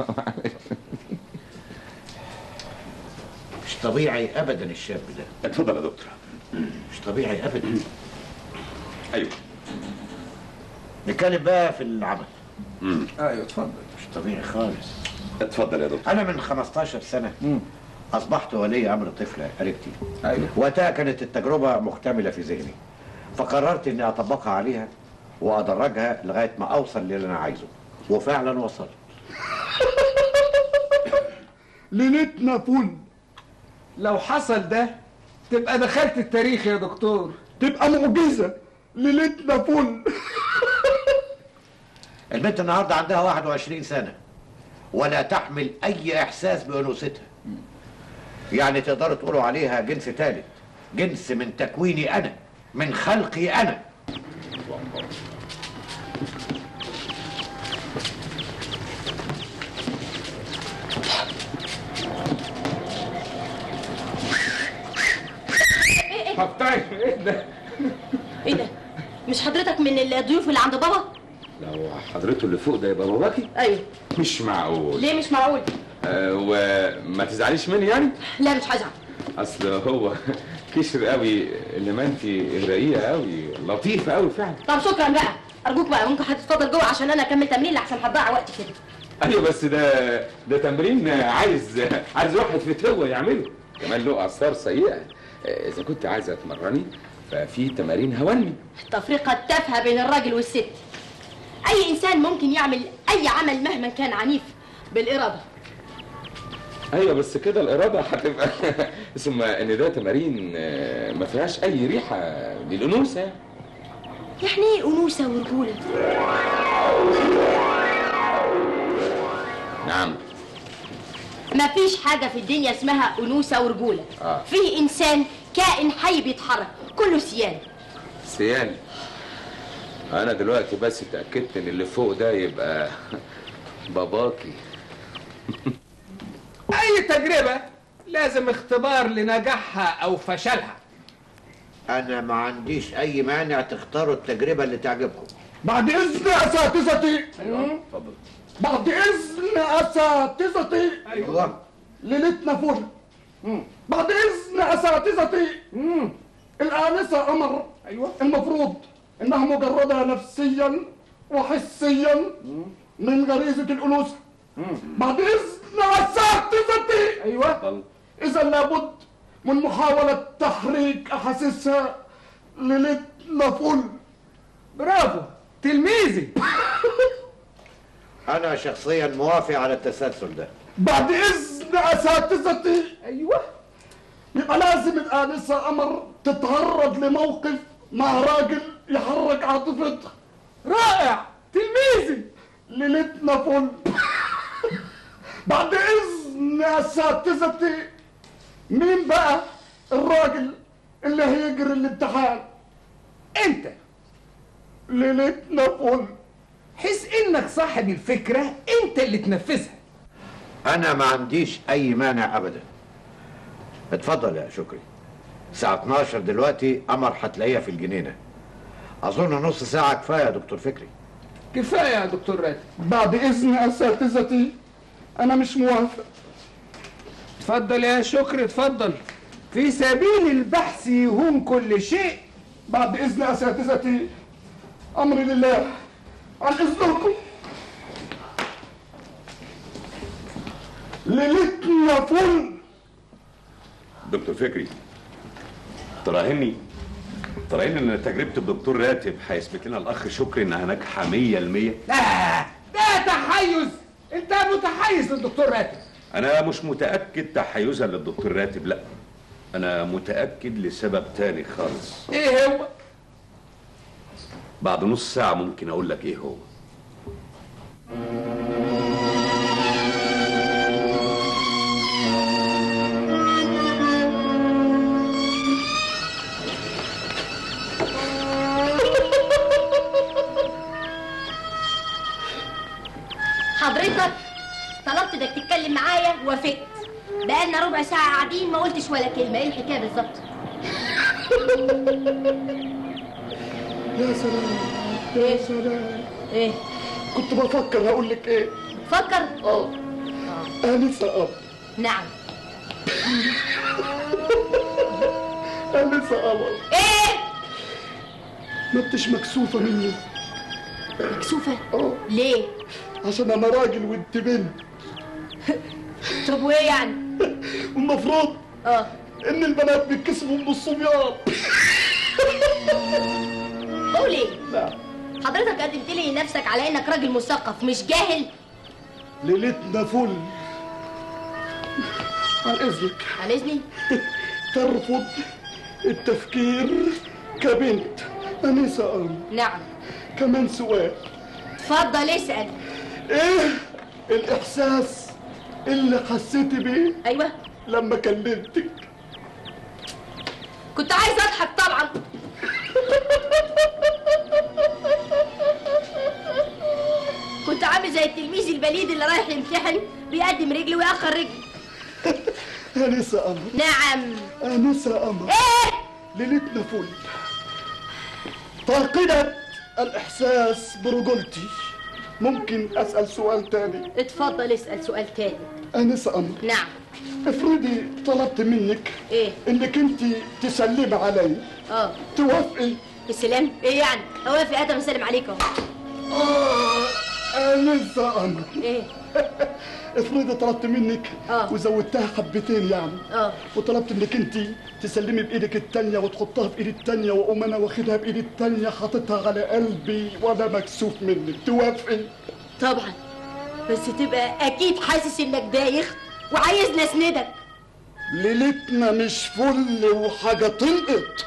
مش طبيعي ابدا الشاب ده اتفضل يا دكتور مش طبيعي ابدا ايوه نتكلم بقى في العمل امم ايوه اتفضل مش طبيعي خالص اتفضل يا دكتور انا من 15 سنه اصبحت ولي امر طفله قريبتي ايوه وقتها كانت التجربه مكتمله في ذهني فقررت اني اطبقها عليها وادرجها لغايه ما اوصل للي انا عايزه وفعلا وصلت ليلتنا فل لو حصل ده تبقى دخلت التاريخ يا دكتور تبقى معجزه ليلتنا فل البنت النهارده عندها 21 سنه ولا تحمل اي احساس بانوثتها يعني تقدروا تقولوا عليها جنس ثالث جنس من تكويني انا من خلقي انا طب طيب ايه ده ايه ده مش حضرتك من الضيوف اللي عند بابا لو حضرته اللي فوق ده يبقى باباكي ايوه مش معقول ليه مش معقول أه وما تزعليش مني يعني لا مش هزعل اصل هو كشر قوي انما انت رقيقه قوي لطيفه قوي فعلا طب شكرا بقى ارجوك بقى ممكن هتتفضل جوه عشان انا اكمل تمرين لحسن هتضيع وقت كده ايوه بس ده ده تمرين عايز عايز واحد فتوه يعمله كمان له اثار سيئه آه، اذا كنت عايزه تمرني ففي تمارين هوني التفرقه التافهه بين الراجل والست اي انسان ممكن يعمل اي عمل مهما كان عنيف بالاراده ايوه بس كده الاراده هتبقى ثم ان ده تمارين آه، ما فيهاش اي ريحه للانوثه يعني ايه انوثه ورجوله نعم مفيش حاجه في الدنيا اسمها انوثه ورجوله اه فيه انسان كائن حي بيتحرك كله سيان سيان انا دلوقتي بس اتاكدت ان اللي فوق ده يبقى باباكي اي تجربه لازم اختبار لنجاحها او فشلها انا ما عنديش اي مانع تختاروا التجربه اللي تعجبكم بعد اذن اساتذتي اتفضل بعد اذن اساتذتي ايوه ليلتنا فل بعد اذن اساتذتي الانسه قمر ايوه المفروض انها مجرده نفسيا وحسيا من غريزه الانوثه بعد اذن اساتذتي ايوه اذا لابد من محاوله تحريك احاسيسها ليلتنا فل برافو تلميذي انا شخصيا موافق على التسلسل ده بعد اذن اساتذتي ايوه يبقى لازم الانسه قمر تتعرض لموقف مع راجل يحرك عاطفتها رائع تلميذي ليلتنا فل بعد اذن اساتذتي مين بقى الراجل اللي هيجري الامتحان انت ليلتنا فل حس انك صاحب الفكره انت اللي تنفذها انا ما عنديش اي مانع ابدا اتفضل يا شكري الساعة 12 دلوقتي قمر هتلاقيها في الجنينة أظن نص ساعة كفاية يا دكتور فكري كفايه يا دكتور راتب بعد اذن اساتذتي انا مش موافق اتفضل يا شكري اتفضل في سبيل البحث يهون كل شيء بعد اذن اساتذتي امري لله عن اذنكم ليلتنا فل دكتور فكري تراهني تراهني ان تجربه الدكتور راتب هيثبت لنا الاخ شكري انها ناجحه 100% لا ده تحيز انت متحيز للدكتور راتب انا مش متاكد تحيزا للدكتور راتب لا انا متاكد لسبب تاني خالص ايه هو بعد نص ساعه ممكن اقول لك ايه هو حضرتك طلبت انك تتكلم معايا وافقت بقالنا ربع ساعة قاعدين ما قلتش ولا كلمة ايه الحكاية بالظبط؟ يا سلام يا سلام ايه كنت بفكر هقول لك ايه فكر اه انسه اب نعم انسه قمر ايه ما انتش مكسوفه مني مكسوفة اه ليه؟ عشان انا راجل وانت بنت طب وايه يعني؟ والمفروض اه ان البنات بيتكسبوا من الصبيان قول ايه؟ نعم حضرتك قدمت لي نفسك على انك راجل مثقف مش جاهل ليلتنا فل عن اذنك على اذني ترفض التفكير كبنت انسه ام نعم كمان سؤال اتفضل اسال ايه الاحساس اللي حسيتي بيه ايوه لما كلمتك كنت عايز اضحك طبعا كنت عامل زي التلميذ البليد اللي رايح يمتحن بيقدم رجلي ويأخر رجلي انسه قمر نعم انسه قمر ايه ليلتنا فل فاقدة الإحساس برجولتي ممكن أسأل سؤال تاني اتفضل اسأل سؤال تاني أنسة قمر نعم افرضي طلبت منك ايه إنك أنت تسلمي علي اه توافقي السلام ايه يعني اوافق ادم اسلم عليك اهو آه أنسة قمر ايه افرضي طلبت منك آه. وزودتها حبتين يعني اه وطلبت انك انت تسلمي بايدك التانية وتحطها في ايدي التانية واقوم انا واخدها بايدي التانية حاططها على قلبي وانا مكسوف منك توافقي طبعا بس تبقى اكيد حاسس انك دايخ وعايزني اسندك ليلتنا مش فل وحاجة تنقط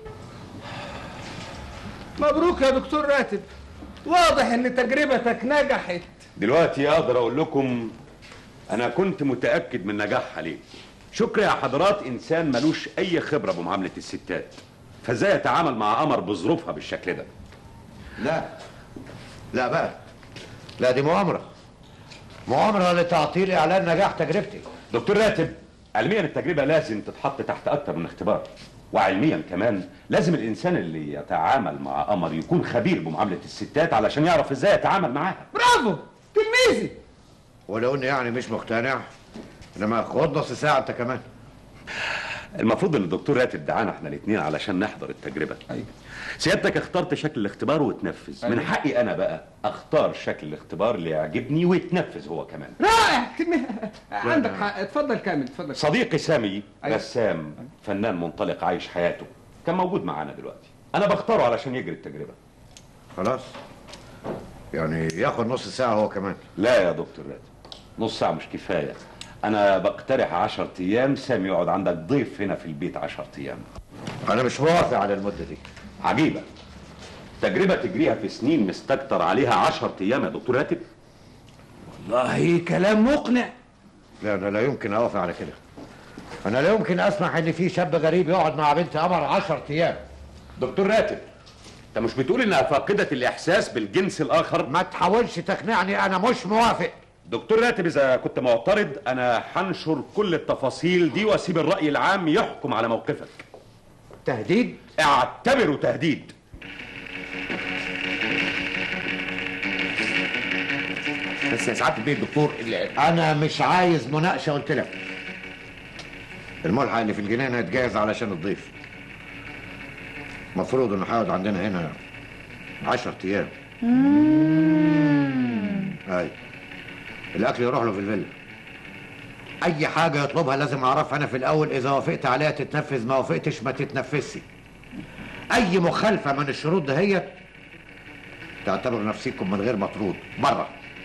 مبروك يا دكتور راتب واضح ان تجربتك نجحت دلوقتي اقدر اقول لكم انا كنت متاكد من نجاحها ليه شكري يا حضرات انسان ملوش اي خبره بمعامله الستات فازاي يتعامل مع قمر بظروفها بالشكل ده لا لا بقى لا دي مؤامرة مؤامرة لتعطيل إعلان نجاح تجربتي دكتور راتب علميا التجربه لازم تتحط تحت اكتر من اختبار وعلميا كمان لازم الانسان اللي يتعامل مع قمر يكون خبير بمعامله الستات علشان يعرف ازاي يتعامل معاها برافو تلميذي ولو اني يعني مش مقتنع انما خد نص ساعه انت كمان المفروض ان الدكتور راتب دعانا احنا الاثنين علشان نحضر التجربه ايوه سيادتك اخترت شكل الاختبار وتنفذ من أيوة. حقي انا بقى اختار شكل الاختبار اللي يعجبني ويتنفذ هو كمان رائع تلميذ عندك حق اتفضل كامل اتفضل صديقي سامي أيوة. رسام فنان منطلق عايش حياته كان موجود معانا دلوقتي انا بختاره علشان يجري التجربه خلاص يعني ياخد نص ساعه هو كمان لا يا دكتور راتب نص ساعه مش كفايه انا بقترح 10 ايام سامي يقعد عندك ضيف هنا في البيت 10 ايام انا مش موافق على المده دي عجيبه تجربه تجريها في سنين مستكتر عليها 10 ايام يا دكتور راتب والله كلام مقنع لا انا لا يمكن اوافق على كده انا لا يمكن اسمح ان في شاب غريب يقعد مع بنت قمر 10 ايام دكتور راتب انت مش بتقول انها فاقده الاحساس بالجنس الاخر ما تحاولش تقنعني انا مش موافق دكتور راتب اذا كنت معترض انا هنشر كل التفاصيل دي واسيب الراي العام يحكم على موقفك تهديد اعتبره تهديد بس يا سعاده البيت دكتور انا مش عايز مناقشه قلت لك الملحق اللي في الجنينه هيتجهز علشان الضيف المفروض انه هيقعد عندنا هنا 10 ايام اي الاكل يروح له في الفيلا اي حاجه يطلبها لازم اعرفها انا في الاول اذا وافقت عليها تتنفذ ما وافقتش ما تتنفذش اي مخالفه من الشروط دهيت تعتبر نفسيكم من غير مطرود بره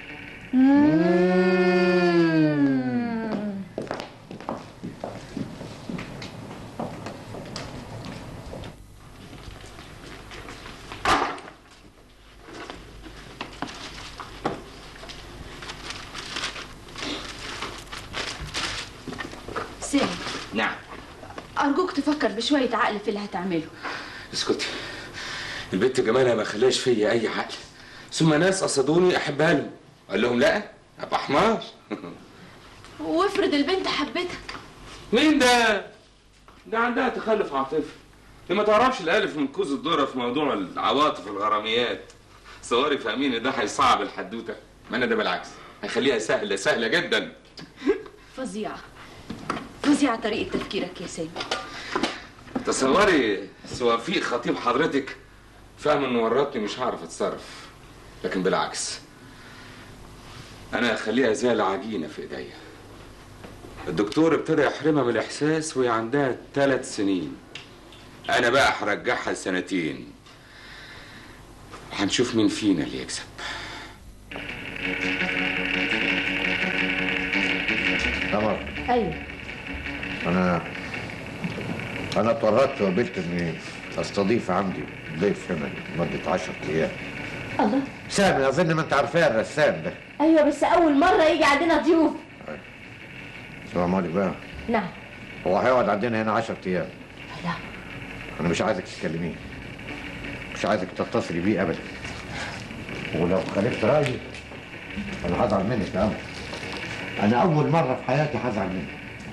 سامي نعم ارجوك تفكر بشويه عقل في اللي هتعمله اسكتي البنت جمالها ما خلاش فيا اي عقل ثم ناس قصدوني احبها لهم قال لهم لا ابقى حمار وافرض البنت حبتك مين ده ده عندها تخلف عاطفي دي ما تعرفش الالف من كوز الذره في موضوع العواطف الغراميات صوري فاهمين ان ده هيصعب الحدوته ما انا ده بالعكس هيخليها سهله سهله جدا فظيعه فظيعه طريقه تفكيرك يا سامي تصوري سوافيق خطيب حضرتك فاهم انه ورطني مش هعرف اتصرف لكن بالعكس انا هخليها زي العجينه في ايديا الدكتور ابتدى يحرمها من الاحساس وهي عندها ثلاث سنين انا بقى هرجعها لسنتين هنشوف مين فينا اللي يكسب قمر ايوه انا انا اتورطت وقبلت اني استضيف عندي ضيف هنا لمده 10 ايام الله سامي اظن ما انت عارفاه الرسام ده ايوه بس اول مره يجي عندنا ضيوف اسمع مالك بقى نعم هو هيقعد عندنا هنا 10 ايام لا انا مش عايزك تكلميه مش عايزك تتصلي بيه ابدا ولو خالفت رايي انا هزعل منك يا قمر انا اول مره في حياتي هزعل منك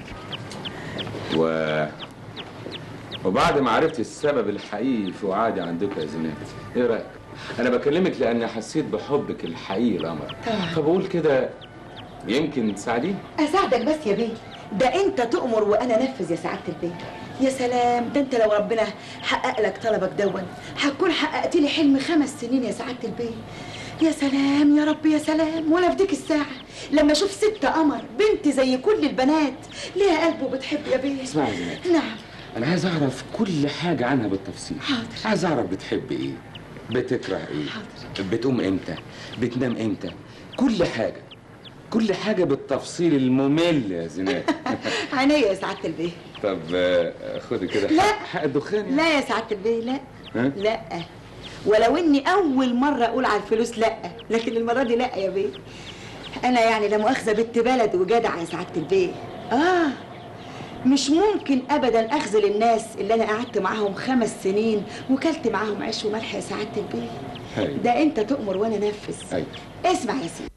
و... وبعد ما عرفت السبب الحقيقي في وعادي عندكم يا زينات ايه رايك انا بكلمك لاني حسيت بحبك الحقيقي لقمر فبقول كده يمكن تساعديني اساعدك بس يا بيه ده انت تؤمر وانا انفذ يا سعاده البيه يا سلام ده انت لو ربنا حقق لك طلبك دون هتكون حققت لي حلم خمس سنين يا سعاده البيه يا سلام يا رب يا سلام ولا في ديك الساعه لما اشوف ست قمر بنت زي كل البنات ليها قلب وبتحب يا بيه اسمعي يا زينات نعم انا عايز اعرف كل حاجه عنها بالتفصيل حاضر. عايز اعرف بتحب ايه بتكره ايه حاضر. بتقوم امتى بتنام امتى كل حاجه كل حاجه بالتفصيل الممل يا زينات عينيا يا سعاده البيه طب آه، خدي كده لا. حق- حق الدخان يعني. لا يا سعاده البيه لا ها؟ لا ولو اني اول مره اقول على الفلوس لا لكن المره دي لا يا بيه انا يعني لا مؤاخذه بنت بلد وجدع يا سعاده البيه اه مش ممكن ابدا اخذل الناس اللي انا قعدت معاهم خمس سنين وكلت معاهم عيش وملح يا سعاده البيه أيوة. ده انت تؤمر وانا انفذ أيوة. اسمع يا سيدي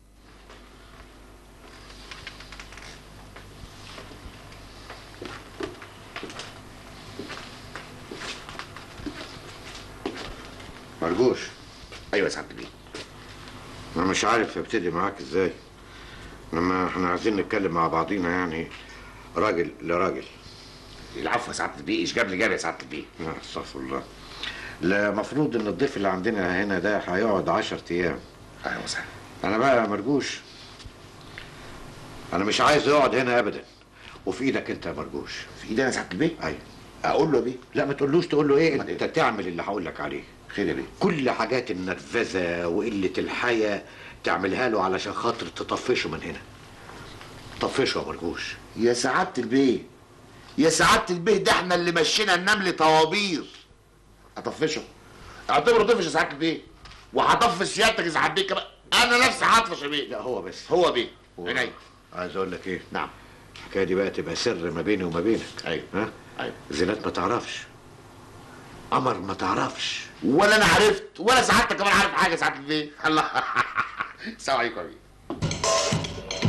ايوه يا سعاده البيه انا مش عارف ابتدي معاك ازاي لما احنا عايزين نتكلم مع بعضينا يعني راجل لراجل العفو يا سعاده البيه ايش جاب لي جاب يا سعاده البيه لا استغفر الله لا المفروض ان الضيف اللي عندنا هنا ده هيقعد عشر ايام اهلا وسهلا انا بقى يا مرجوش انا مش عايز يقعد هنا ابدا وفي ايدك انت يا مرجوش في ايدي انا سعاده البيه ايوه اقول له يا بيه لا ما تقولوش تقول له ايه انت تعمل اللي هقول لك عليه خير يا بيه كل حاجات النرفزه وقله الحياه تعملها له علشان خاطر تطفشه من هنا طفشه يا مرجوش يا سعاده البيه يا سعاده البيه ده احنا اللي مشينا النمل طوابير اطفشه اعتبره طفش يا سعاده البيه وهطفش سيادتك يا سعاده البيه كمان انا نفسي هطفش يا بيه لا هو بس هو بيه هو. عينيا عايز اقول لك ايه نعم الحكايه دي بقى تبقى سر ما بيني وما بينك ايوه ها ايوه زينات ما تعرفش قمر ما تعرفش ولا انا عرفت ولا سعادتك كمان عارف حاجه سعاده البيه الله السلام عليكم يا بيه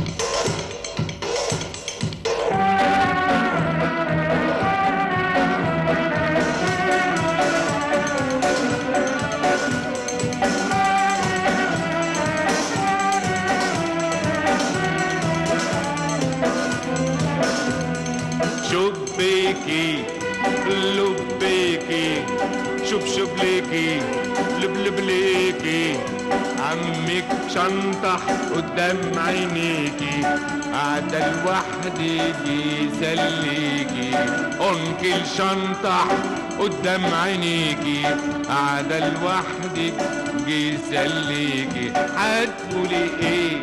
شبيكي لبيكي شوف شوف ليكي لب لب ليكي عمك شنطح قدام عينيكي قاعدة لوحدك يسليكي انكل شنطح قدام عينيكي قاعدة لوحدك يسليكي هتقولي ايه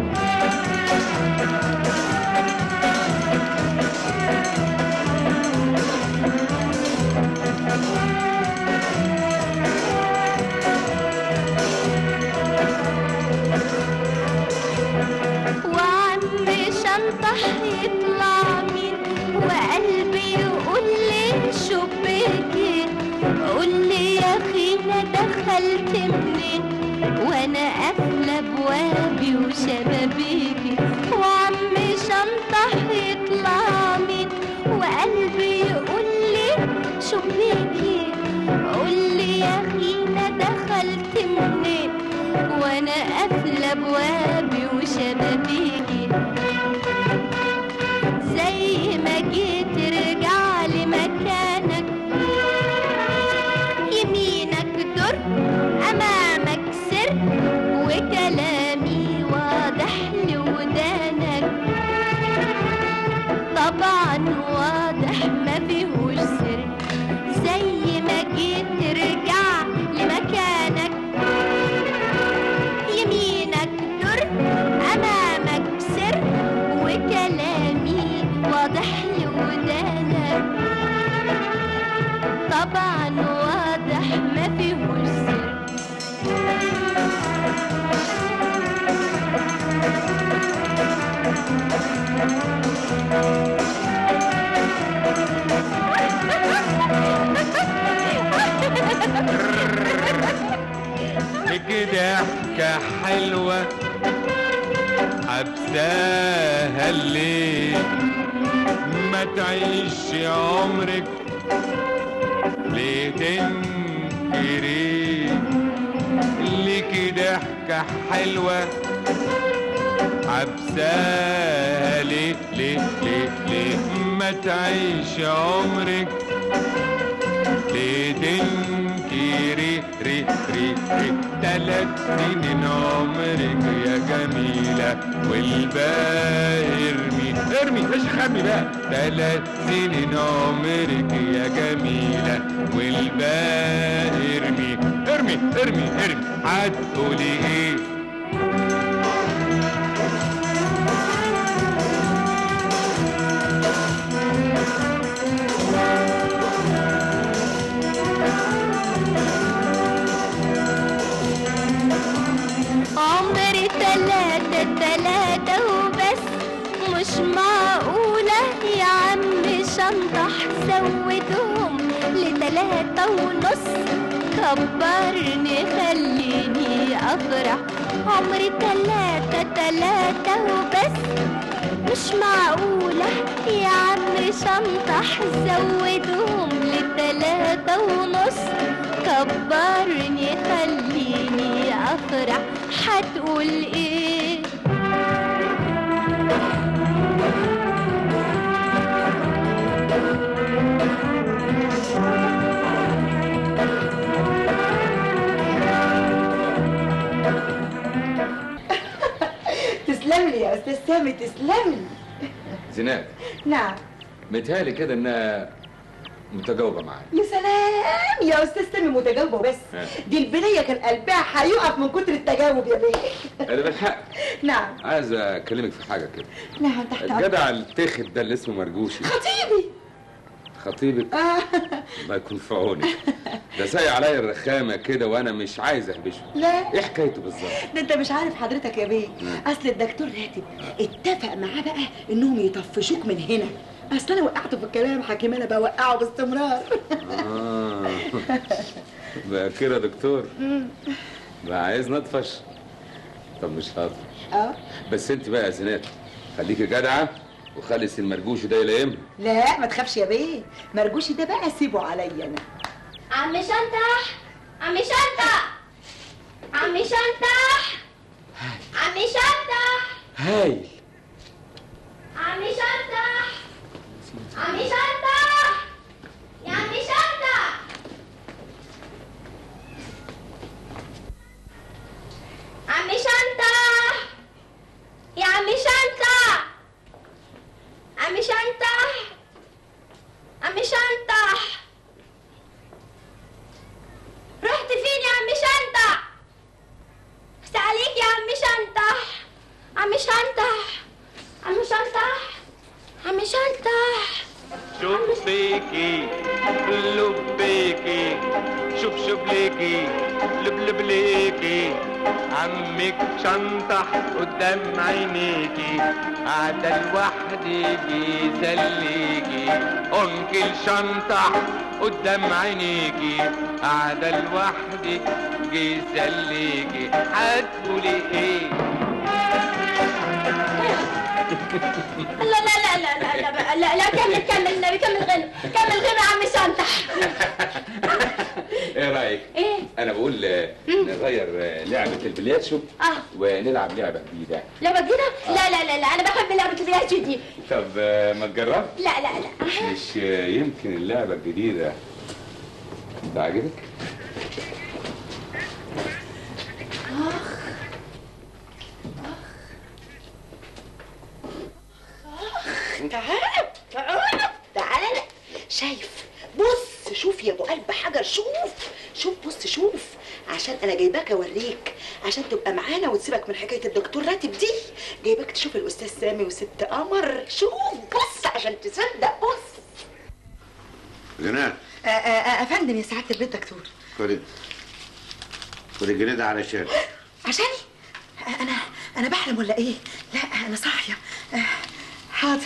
وعم شنطح يطلع مين وقلبي يقول لي شبيكي قول لي يا اخينا دخلت منين وانا قافله ابوابي وشبابيكي وعم شنطح يطلع مين وقلبي يقول لي شبيكي قول لي يا اخينا دخلت منين وانا قافله ابوابي وشبابيكي زي ما جيت ارجع لمكانك يمينك در امامك سر وكلامي واضح لودانك طبعا واضح ما فيهوش سر زي ما جيت ترجع لمكانك يمينك در امامك سر وكلامي واضح لودانك طبعا واضح ما فيهوش سر لك ضحكة حلوة حبساها الليل ما تعيش عمرك ليه تنكري لك ضحكة حلوة حبساها ليه ليه ليه ليه ما تعيش عمرك ليه تنكري ري ري ري تلات سنين عمرك يا جميلة والباقي ارمي ارمي مش خبي بقى تلات سنين عمرك يا جميلة والباقي ارمي ارمي ارمي ارمي هتقولي ايه عمري تلاتة تلاتة وبس مش معقولة يا عم شنطح زودهم لتلاتة ونص كبرني خليني أفرح عمري تلاتة تلاتة وبس مش معقولة يا عم شنطح زودهم لتلاتة ونص كبرني خليني افرح هتقول ايه تسلم لي يا استاذ سامي تسلم لي زينات نعم متهيألي كده انها متجاوبه معايا يا سلام يا استاذ سامي متجاوبه بس ها. دي البنيه كان قلبها هيقف من كتر التجاوب يا بيه انا بالحق نعم عايز اكلمك في حاجه كده نعم تحت أمرك. الجدع التاخد ده اللي اسمه مرجوشي خطيبي خطيبك آه. الله يكون في عونك ده سايق عليا الرخامه كده وانا مش عايز اهبشه لا ايه حكايته بالظبط ده انت مش عارف حضرتك يا بيه اصل الدكتور راتب اتفق معاه بقى انهم يطفشوك من هنا اصل انا وقعته في الكلام حكيم انا بوقعه باستمرار اه بقى كده دكتور بقى عايز نطفش طب مش هطفش اه بس انت بقى يا زينات خليكي جدعه وخلي المرجوش ده يلم لا ما تخافش يا بيه مرجوشي ده بقى سيبه عليا انا عم شنطح عم شنطح عم شنطح عم شنطح هايل عم شنطح عم شنطح يا عم شنطح عم شنطح يا عم شنطح عم شنطح عم شنطح رحت فين يا عم شنطح بس عليك يا عم شنطح عم شنطح عم شنطح عم شنطح شبيكي لبيكي شوف شوف ليكي لب لب ليكي عمك شنطح قدام عينيكي قاعدة لوحديكي سليكي أنكل شنطح قدام عينيكي قاعدة لوحدك جي سليكي هتقولي ايه لا لا لا لا لا لا بقى، لا لا كمل كمل النبي كمل غنى كمل غنى يا عم شنطح ايه رايك ايه انا بقول آه، نغير آه، لعبه البلياتشو اه ونلعب لعبه جديده لعبة جديدة؟ لا لا لا لا أنا بحب لعبة البياتشو دي طب آه، ما تجرب لا لا لا مش آه، يمكن اللعبه الجديده تعجبك تعال تعال تعال شايف بص شوف يا ابو قلب حجر شوف شوف بص شوف عشان انا جايباك اوريك عشان تبقى معانا وتسيبك من حكايه الدكتور راتب دي جايباك تشوف الاستاذ سامي وست قمر شوف بص عشان تصدق بص زينات آه، آه، آه، افندم يا سعاده البيت دكتور خد خد الجنيه ده علشان عشاني آه، انا انا بحلم ولا ايه لا انا صاحيه آه، حاضر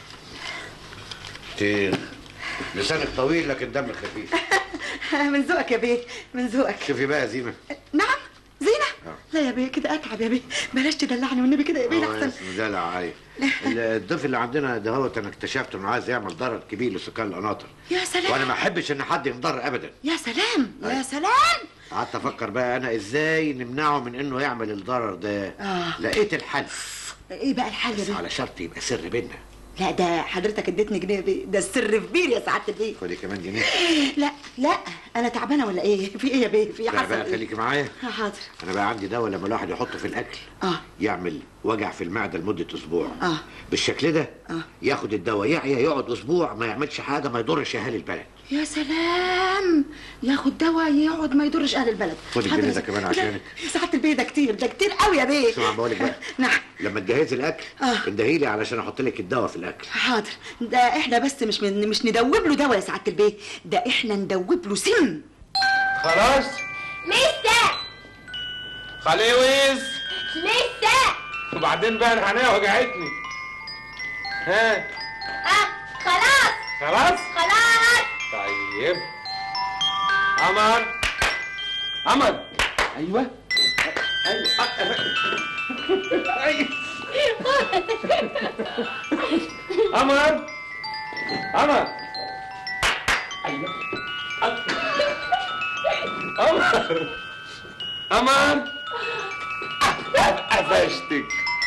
انت لسانك طويل لكن دمك خفيف من ذوقك يا بيه من ذوقك شوفي بقى يا زينة نعم زينة لا يا بيه كده اتعب يا بيه بلاش تدلعني والنبي كده يا بيه هو احسن اسمه دلع علي الضيف اللي عندنا ده هو انا اكتشفت انه عايز يعمل ضرر كبير لسكان القناطر يا سلام وانا ما احبش ان حد ينضر ابدا يا سلام يا أيوة. سلام قعدت افكر بقى انا ازاي نمنعه من انه يعمل الضرر ده آه. لقيت الحل ايه بقى الحل يا بس بيه على شرط يبقى سر بينا لا ده حضرتك اديتني جنيه يا بيه ده السر في بير يا سعاده البيه خدي كمان جنيه لا لا انا تعبانه ولا ايه في ايه يا بيه في لا حصل بقى ايه خليكي معايا آه، حاضر انا بقى عندي دواء لما الواحد يحطه في الاكل اه يعمل وجع في المعده لمده اسبوع اه بالشكل ده اه ياخد الدواء يعيا يقعد اسبوع ما يعملش حاجه ما يضرش اهالي البلد يا سلام ياخد دواء يقعد ما يضرش اهل البلد خد حاضر الجنيه يا ده س- كمان لا، عشانك يا سعاده البيه ده كتير ده كتير قوي يا بيه اسمع بقول لك بقى نعم لما تجهزي الاكل آه. اندهيلي علشان احط لك الدواء في الاكل حاضر ده احنا بس مش من مش ندوب له دواء يا سعاده البيه ده احنا ندوب له سم خلاص لسه خليويز لسه وبعدين بقى الحنايه وجعتني ها اه خلاص خلاص خلاص طيب قمر قمر ايوه ايوه قمر قمر ايوه قمر قمر قفشتك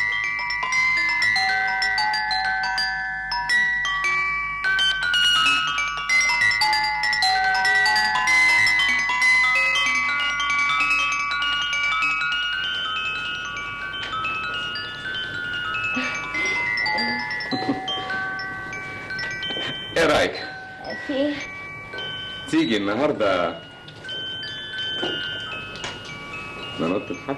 ايه رايك في ايه؟ تيجي النهارده ننط الحد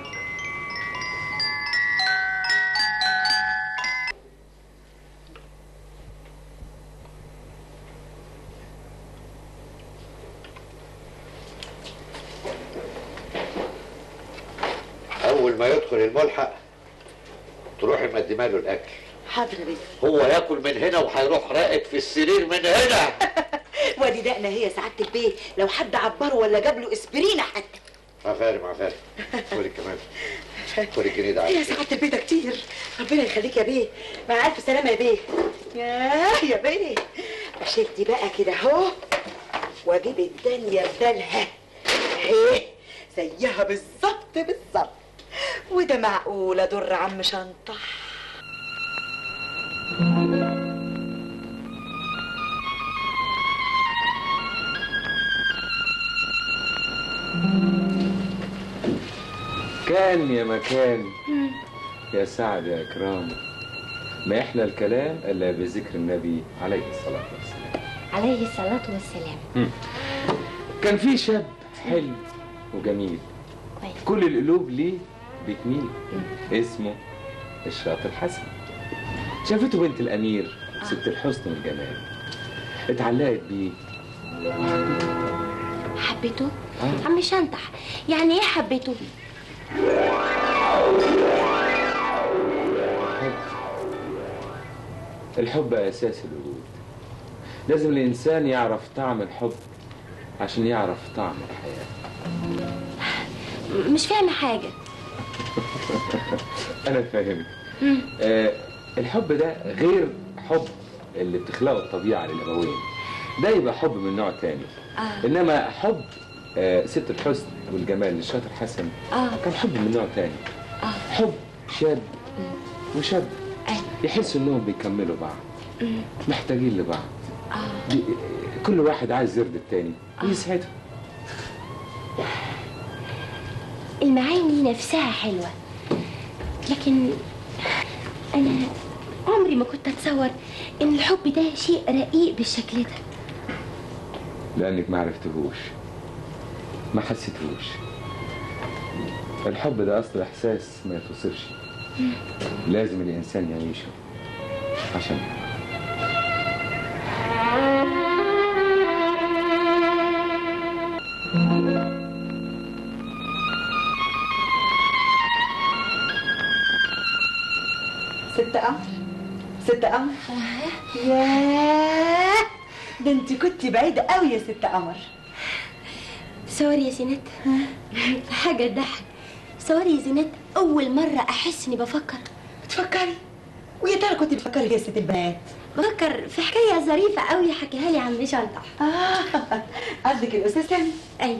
اول ما يدخل الملحق تروحي مقدمه له الاكل حاضر يا بيه هو ياكل من هنا وهيروح راقد في السرير من هنا وادي دقنا هي سعاده البيه لو حد عبره ولا جاب له اسبرينه حتى عفاري عفاري خدي كمان خدي الجنيه ده يا عندك. سعاده البيه ده كتير ربنا يخليك يا بيه مع الف سلامه يا بيه ياه يا بيه بشدي بقى كده اهو واجيب الدنيا بدالها اهي زيها بالظبط بالظبط وده معقول اضر عم شنطه كان يا مكان يا سعد يا إكرام ما يحلى الكلام إلا بذكر النبي عليه الصلاة والسلام عليه الصلاة والسلام كان في شاب حلو وجميل كل القلوب ليه بتميل اسمه الشاطر حسن شافته بنت الأمير ست الحسن والجمال اتعلقت بيه حبيته؟ عم شنطح يعني ايه حبيته؟ الحب أساس الوجود لازم الإنسان يعرف طعم الحب عشان يعرف طعم الحياة مش فاهمة حاجة أنا فاهم آه الحب ده غير حب اللي بتخلقه الطبيعة للأبوين ده يبقى حب من نوع تاني آه. إنما حب آه ست الحسن والجمال للشاطر حسن آه. كان حب من نوع تاني آه. حب شاب وشاب يحسوا إنهم بيكملوا بعض محتاجين لبعض بي- كل واحد عايز يرضي التاني ويسعده المعاني نفسها حلوة لكن أنا عمري ما كنت أتصور إن الحب ده شيء رقيق بالشكل ده لأنك ما عرفتهوش ما حسيتهوش الحب ده أصل إحساس ما يتوصفش لازم الإنسان يعيشه عشان ست قمر ست قمر ياه ده انت كنت بعيدة قوي يا ست قمر سوري يا زينات حاجة تضحك سوري يا زينات أول مرة أحس إني بفكر بتفكري ويا ترى كنت بتفكري إيه يا ست البنات بفكر في حكاية ظريفة قوي حكيها لي عم شنطح آه قصدك الأستاذ سامي أيوه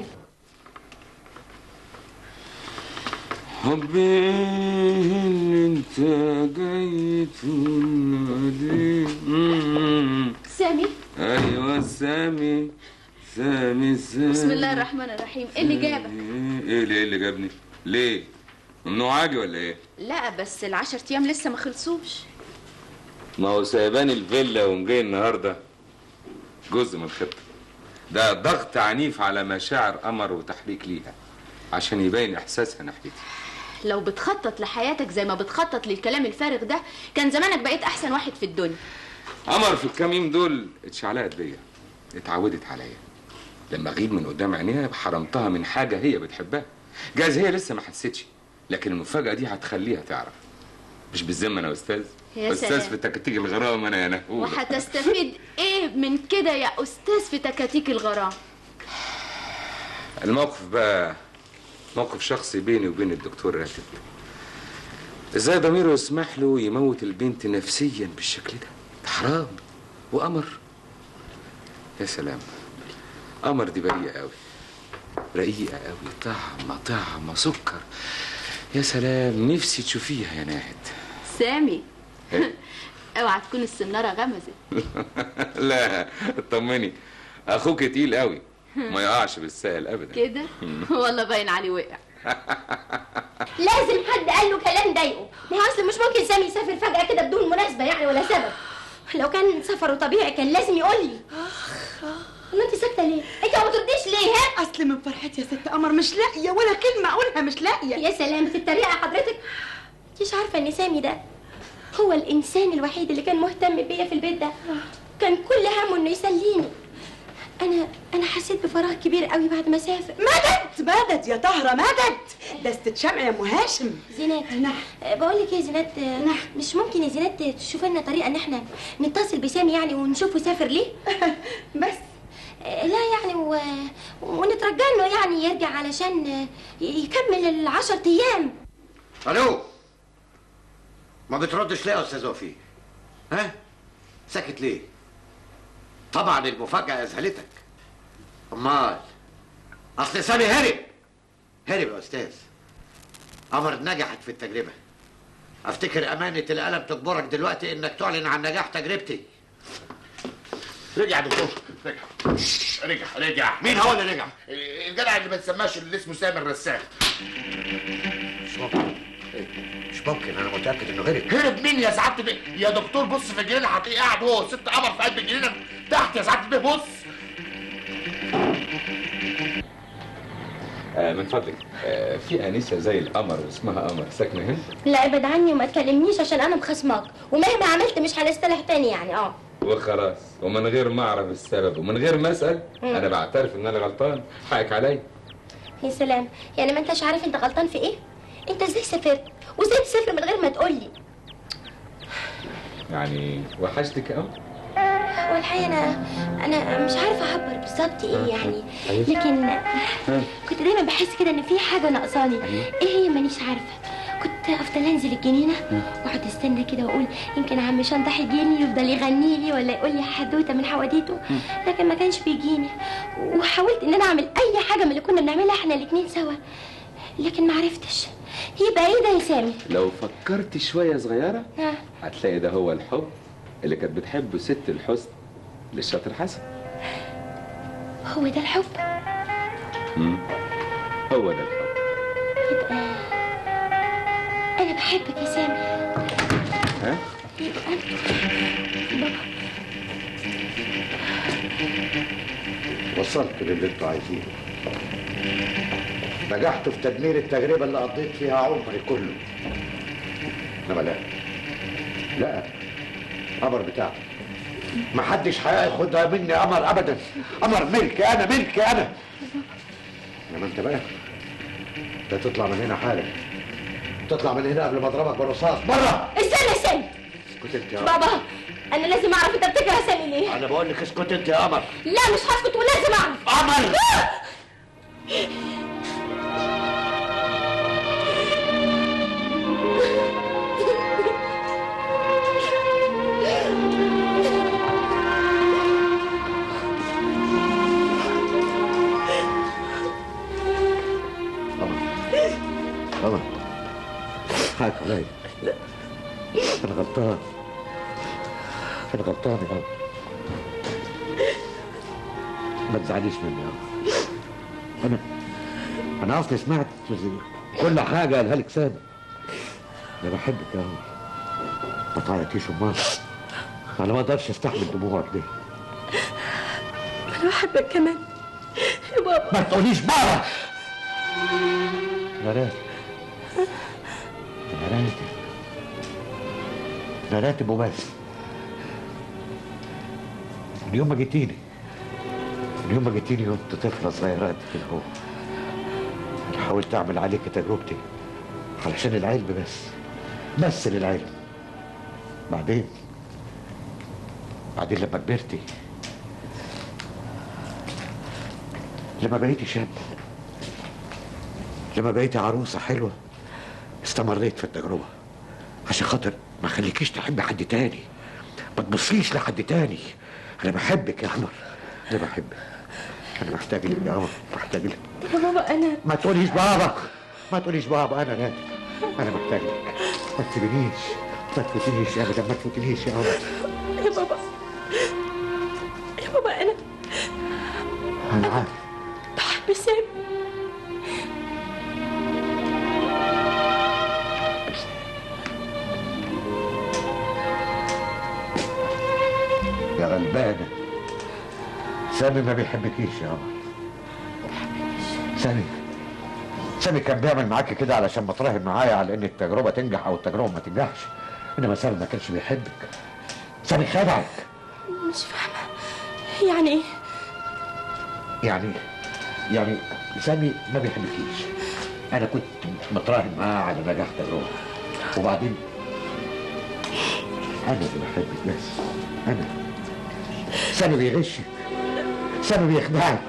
حبي اللي انت جاي تنادي سامي ايوه سامي سامي سامي بسم الله الرحمن الرحيم ايه اللي جابك ايه اللي ايه اللي جابني ليه ممنوع اجي ولا ايه لا بس العشر ايام لسه ما خلصوش ما هو سايباني الفيلا ومجي النهارده جزء من الخطه ده ضغط عنيف على مشاعر قمر وتحريك ليها عشان يبين احساسها ناحيتي لو بتخطط لحياتك زي ما بتخطط للكلام الفارغ ده كان زمانك بقيت احسن واحد في الدنيا قمر في الكام يوم دول اتشعلقت بيا اتعودت عليا لما اغيب من قدام عينيها حرمتها من حاجه هي بتحبها جايز هي لسه ما حستش لكن المفاجاه دي هتخليها تعرف مش بالذمه انا استاذ يا استاذ سلام. في تكتيك الغرام انا يا نهوده وهتستفيد ايه من كده يا استاذ في تكاتيك الغرام الموقف بقى موقف شخصي بيني وبين الدكتور راتب ازاي ضميره يسمح له يموت البنت نفسيا بالشكل ده ده حرام وقمر يا سلام قمر دي بريئة قوي رقيقة قوي طعمة طعمة سكر يا سلام نفسي تشوفيها يا ناهد سامي اوعى تكون السناره غمزت لا اطمني اخوك تقيل قوي ما يقعش بالسهل ابدا كده والله باين عليه وقع لازم حد قال له كلام ضايقه ما هو اصل مش ممكن سامي يسافر فجأة كده بدون مناسبة يعني ولا سبب لو كان سفره طبيعي كان لازم يقول لي ما انت ساكتة ليه؟ انت ما بترديش ليه ها؟ اصل من فرحتي يا ست قمر مش لاقيه ولا كلمه اقولها مش لاقيه يا سلام بتتريقي حضرتك مش عارفة ان سامي ده هو الانسان الوحيد اللي كان مهتم بيا في البيت ده كان كل همه انه يسليني انا انا حسيت بفراغ كبير قوي بعد ما سافر مدد مدد يا طهره مدد ده استشمع يا ام هاشم زينات نعم بقول لك ايه يا زينات نعم مش ممكن يا زينات تشوف لنا طريقه ان احنا نتصل بسامي يعني ونشوفه سافر ليه بس لا يعني و... ونترجى له يعني يرجع علشان يكمل العشر ايام الو ما بتردش ليه يا استاذ وفي ها ساكت ليه طبعا المفاجاه اذهلتك امال اصل سامي هرب هرب يا استاذ قمر نجحت في التجربه افتكر امانه القلم تجبرك دلوقتي انك تعلن عن نجاح تجربتي رجع يا دكتور رجع رجع رجع مين هو اللي رجع؟ الجدع اللي ما تسماش اللي اسمه سامي الرسام مش ممكن مش ممكن انا متاكد انه هرب هرب مين يا سعاده البيه يا دكتور بص في الجنينه هتلاقيه قاعد هو وست قمر في قلب الجنينه تحت يا سعاده البيه بص آه من فضلك آه في انسه زي القمر واسمها قمر ساكنه هنا لا ابعد عني وما تكلمنيش عشان انا مخصماك ومهما عملت مش هنصطلح تاني يعني اه وخلاص ومن غير ما اعرف السبب ومن غير ما اسال مم. انا بعترف ان انا غلطان حقك عليا يا سلام يعني ما انتش عارف انت غلطان في ايه انت ازاي سافرت وازاي تسافر من غير ما تقولي يعني وحشتك قوي والحقيقه انا انا مش عارفه اعبر بالظبط ايه يعني لكن كنت دايما بحس كده ان في حاجه ناقصاني ايه هي مانيش عارفه كنت افضل انزل الجنينه واقعد استنى كده واقول يمكن عم شنطح يجيني يفضل يغني لي ولا يقول لي حدوته من حواديته لكن ما كانش بيجيني وحاولت ان انا اعمل اي حاجه من اللي كنا بنعملها احنا الاتنين سوا لكن ما عرفتش يبقى ايه ده يا سامي لو فكرت شويه صغيره ها هتلاقي ده هو الحب اللي كانت بتحبه ست الحسن للشاطر حسن هو ده الحب مم. هو ده الحب يبقى انا بحبك يا سامي ها يبقى بابا وصلت للي انتوا عايزينه نجحت في تدمير التجربة اللي قضيت فيها عمري كله انما لا لا قمر بتاعتي محدش هياخدها مني قمر ابدا قمر ملكي انا ملكي انا انما انت بقى ده تطلع من هنا حالا تطلع من هنا قبل ما اضربك بالرصاص بره استنى يا سامي اسكت انت يا بابا انا لازم اعرف انت بتكره سامي ليه انا بقول لك اسكت انت يا قمر لا مش هسكت ولازم اعرف قمر قمر حقك عليا انا غلطان انا غلطان يا قمر ما تزعليش مني يا قمر انا انا اصلي سمعت كل حاجه قالها لك سامي انا بحبك يا قمر ما تعيطيش امال انا ما اقدرش استحمل دموعك دي انا بحبك كمان يا بابا ما تقوليش بابا انا راتب انا راتب انا راتب وبس من يوم ما جيتيني من يوم ما جيتيني كنت طفله صغيره قد كده اهو انا حاولت اعمل عليك تجربتي علشان العلم بس بس للعلم بعدين بعدين لما كبرتي لما بقيتي شاب لما بقيتي عروسة حلوة استمريت في التجربة عشان خاطر ما خليكيش تحبي حد تاني ما تبصيش لحد تاني انا بحبك يا قمر انا بحبك انا محتاج لك يا قمر محتاج لك يا بابا انا ما تقوليش بابا ما تقوليش بابا انا نادي انا محتاجك ما تسيبنيش ما تفوتنيش ابدا ما تفوتنيش يا عمر يا بابا يا بابا انا انا عارف بحب سامي يا غلبانه سامي ما بيحبكيش يا عمر سامي سامي كان بيعمل معاكي كده علشان ما تراهن معايا على ان التجربه تنجح او التجربه ما تنجحش انما سامي ما كانش بيحبك سامي خدعك مش فاهمه يعني ايه يعني يعني سامي ما بيحبكيش انا كنت متراهن معاه على نجاح تجربه وبعدين انا اللي بحبك بس انا سامي بيغشك سامي بيخدعك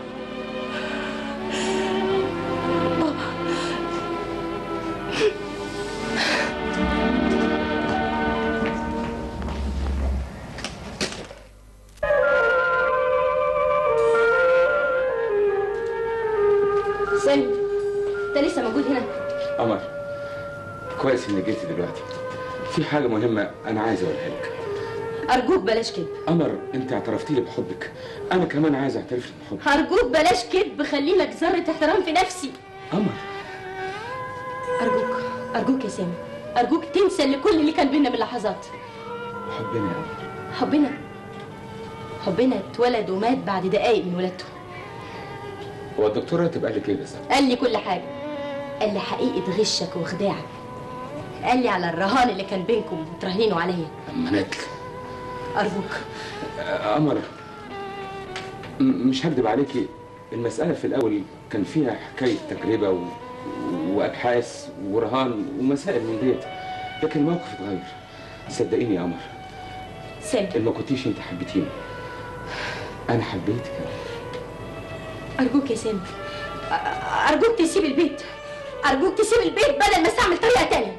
سامي انت لسه موجود هنا قمر كويس انك جيتي دلوقتي في حاجة مهمة أنا عايز أقولها لك ارجوك بلاش كذب قمر أنت اعترفتي لي بحبك أنا كمان عايز أعترف لك بحبك ارجوك بلاش كذب خلي لك ذره احترام في نفسي قمر ارجوك ارجوك يا سامي ارجوك تنسى اللي كل اللي كان بينا من لحظات حبنا يا قمر حبنا حبنا اتولد ومات بعد دقايق من ولادته هو الدكتور راتب قال لك إيه بس قال لي كل حاجه قال لي حقيقه غشك وخداعك قال لي على الرهان اللي كان بينكم متراهنينه عليا أما نتل ارجوك آه، قمر م- مش هكدب عليكي المسألة في الأول كان فيها حكاية تجربة و... وأبحاث ورهان ومسائل من ديت لكن الموقف اتغير صدقيني يا قمر سامي اللي ما كنتيش انت حبيتيني انا حبيتك ارجوك يا سامي أ- ارجوك تسيب البيت ارجوك تسيب البيت بدل ما استعمل طريقه تانية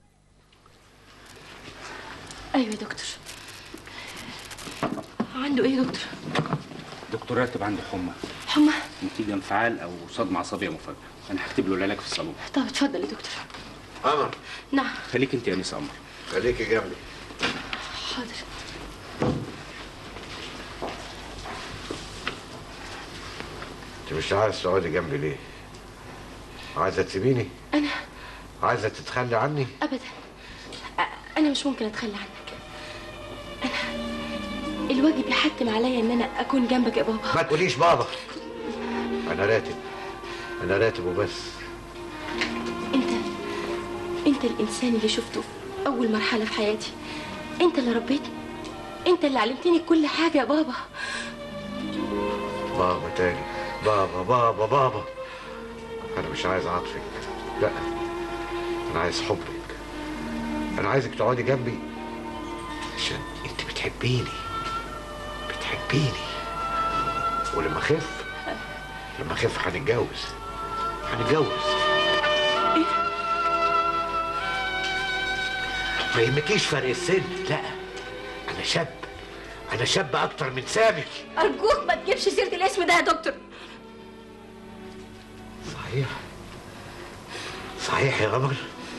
ايوه يا دكتور عنده ايه يا دكتور دكتور راتب عنده حمى حمى نتيجة انفعال أو صدمة عصبية مفاجئة أنا هكتب له العلاج في الصالون طب اتفضل يا دكتور قمر نعم خليك أنت يا أنسة قمر خليكي جنبي حاضر انت مش عايز تقعدي جنبي ليه؟ عايزه تسيبيني؟ انا عايزه تتخلي عني؟ ابدا أ- انا مش ممكن اتخلى عنك انا الواجب يحتم عليا ان انا اكون جنبك يا بابا ما تقوليش بابا انا راتب انا راتب وبس انت انت الانسان اللي شفته في اول مرحله في حياتي انت اللي ربيتني انت اللي علمتني كل حاجه يا بابا بابا تاني بابا بابا بابا انا مش عايز عطفك لا انا عايز حبك انا عايزك تقعدي جنبي عشان انت بتحبيني بتحبيني ولما اخف لما اخف هنتجوز هنتجوز ما يهمكيش فرق السن لا انا شاب انا شاب اكتر من سامي ارجوك ما تجيبش سيره الاسم ده يا دكتور صحيح صحيح يا قمر